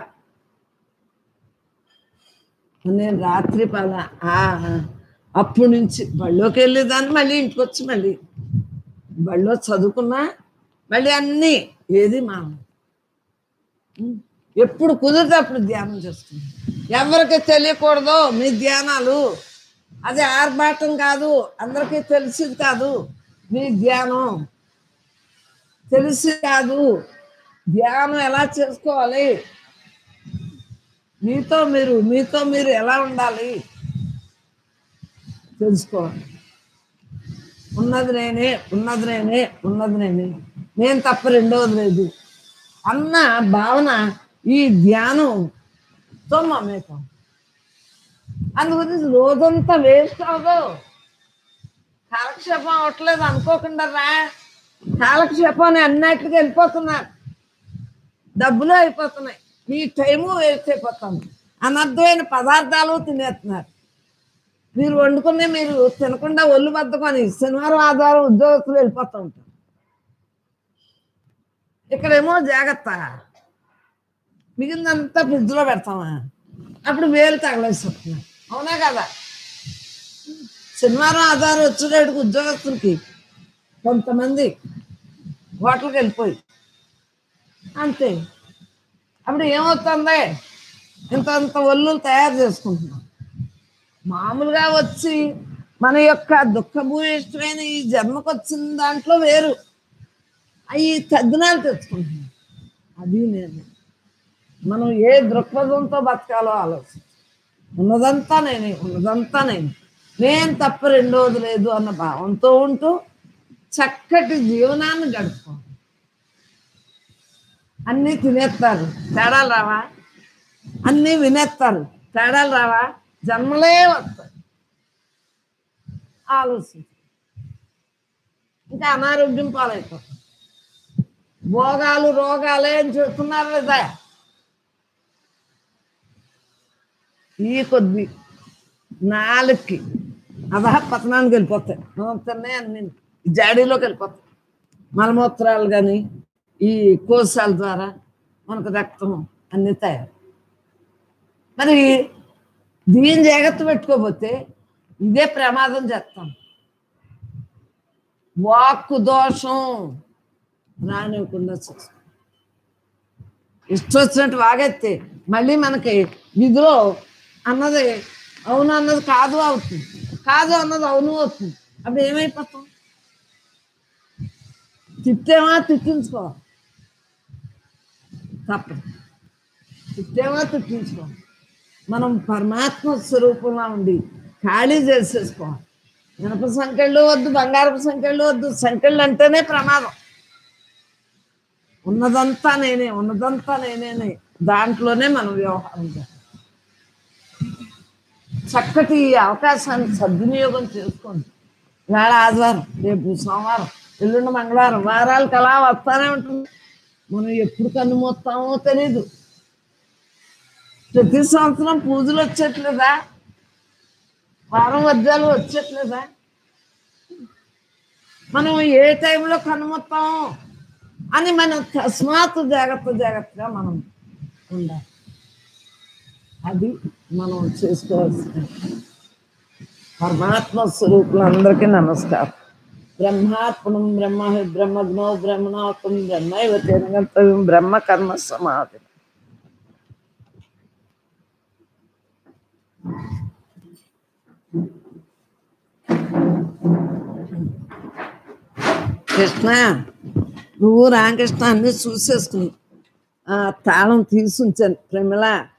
నేను రాత్రి పద అప్పటి నుంచి బళ్ళోకి వెళ్ళేదాన్ని మళ్ళీ ఇంటికి వచ్చి మళ్ళీ బళ్ళో చదువుకున్నా మళ్ళీ అన్నీ ఏది మా ఎప్పుడు కుదిరితే అప్పుడు ధ్యానం చేస్తుంది ఎవరికి తెలియకూడదు మీ ధ్యానాలు అది ఆర్భాటం కాదు అందరికీ తెలిసింది కాదు మీ ధ్యానం తెలిసి కాదు ధ్యానం ఎలా చేసుకోవాలి మీతో మీరు మీతో మీరు ఎలా ఉండాలి తెలుసుకోవాలి ఉన్నది నేనే ఉన్నది నేనే ఉన్నది నేనే నేను తప్ప రెండవది లేదు అన్న భావన ఈ ధ్యానంతో మమేకం అందుగురించి రోజంతా వేస్ట్ అవ్వదు కాలక్షేపం అవట్లేదు అనుకోకుండా రా కాలక్షేపం అని అన్నట్లుగా వెళ్ళిపోతున్నారు డబ్బులు అయిపోతున్నాయి మీ టైము వేస్ట్ అయిపోతుంది అనర్థమైన పదార్థాలు తినేస్తున్నారు మీరు వండుకునే మీరు తినకుండా ఒళ్ళు బద్దకొని శనివారం ఆదివారం ఉద్యోగస్తులు వెళ్ళిపోతూ ఉంటారు ఇక్కడేమో జాగ్రత్త మిగిలినంతా ఫ్రిడ్జ్లో పెడతామా అప్పుడు వేలు తగలేస్తున్నాం అవునా కదా శనివారం ఆధారం వచ్చేటట్టుకు ఉద్యోగస్తులకి కొంతమంది హోటల్కి వెళ్ళిపోయి అంతే అప్పుడు ఏమవుతుంది ఇంత ఇంత ఒళ్ళు తయారు చేసుకుంటున్నాం మామూలుగా వచ్చి మన యొక్క దుఃఖభూయిష్టమైన ఈ జన్మకు వచ్చిన దాంట్లో వేరు అవి తద్దినాలు తెచ్చుకుంటున్నాం అది నేను మనం ఏ దృక్పథంతో బతకాలో ఆలోచన ఉన్నదంతా నేనే ఉన్నదంతా నేను నేను తప్ప రెండోది లేదు అన్న భావంతో ఉంటూ చక్కటి జీవనాన్ని గడుపుకోవాలి అన్నీ తినేస్తారు తేడాలు రావా అన్నీ వినేస్తారు తేడాలు రావా జన్మలే వస్తాయి ఆలోచించు ఇంకా అనారోగ్యం పాలైపోతుంది భోగాలు రోగాలే అని చెప్తున్నారు లేదా ఈ కొద్ది నాలుగుకి అదా పతనానికి వెళ్ళిపోతాయి తిన్నాయి అన్ని జాడీలోకి వెళ్ళిపోతాయి మలమూత్రాలు కానీ ఈ కోశాల ద్వారా మనకు రక్తం అన్ని తయారు మరి దీని జాగ్రత్త పెట్టుకోకపోతే ఇదే ప్రమాదం చేస్తాం వాక్కు దోషం రానివ్వకుండా చూస్తాం ఇష్టం వచ్చినట్టు వాగెత్తే మళ్ళీ మనకి విధిలో అన్నది అవును అన్నది కాదు అవుతుంది కాదు అన్నది అవును అవుతుంది అప్పుడు ఏమైపోతాం తిట్టేమా తిట్టించుకోవాలి తప్పదు తిట్టేమా తిట్టించుకోవాలి మనం పరమాత్మ స్వరూపంలో ఉండి ఖాళీ చేసేసుకోవాలి ఇనప సంఖ్యలు వద్దు బంగారపు సంఖ్యలు వద్దు సంఖ్యలు అంటేనే ప్రమాదం ఉన్నదంతా నేనే ఉన్నదంతా నేనే దాంట్లోనే మనం వ్యవహారం చేయాలి చక్కటి ఈ అవకాశాన్ని సద్వినియోగం చేసుకోండి వేళ ఆదివారం రేపు సోమవారం ఎల్లుండి మంగళవారం వారాలకు అలా వస్తానే ఉంటుంది మనం ఎప్పుడు కన్ను మూస్తామో తెలీదు ప్రతి సంవత్సరం పూజలు వచ్చేట్లేదా వారం వద్యాలు వచ్చేట్లేదా మనం ఏ టైంలో కనుమొత్తాం అని మనం తస్మాత్ జాగ్రత్త జాగ్రత్తగా మనం ఉండాలి అది మనం చేసుకోవాల్సిన పరమాత్మ స్వరూపులందరికీ నమస్కారం బ్రహ్మాత్మనం బ్రహ్మ బ్రహ్మజ్ఞో బ్రహ్మణోత్తం బ్రహ్మైవ తేనగంతవ్యం బ్రహ్మ కర్మ సమాధి కృష్ణ నువ్వు రామకృష్ణ అన్ని చూసేసుకుని ఆ తాళం తీసి ఉంచాను ప్రమిళ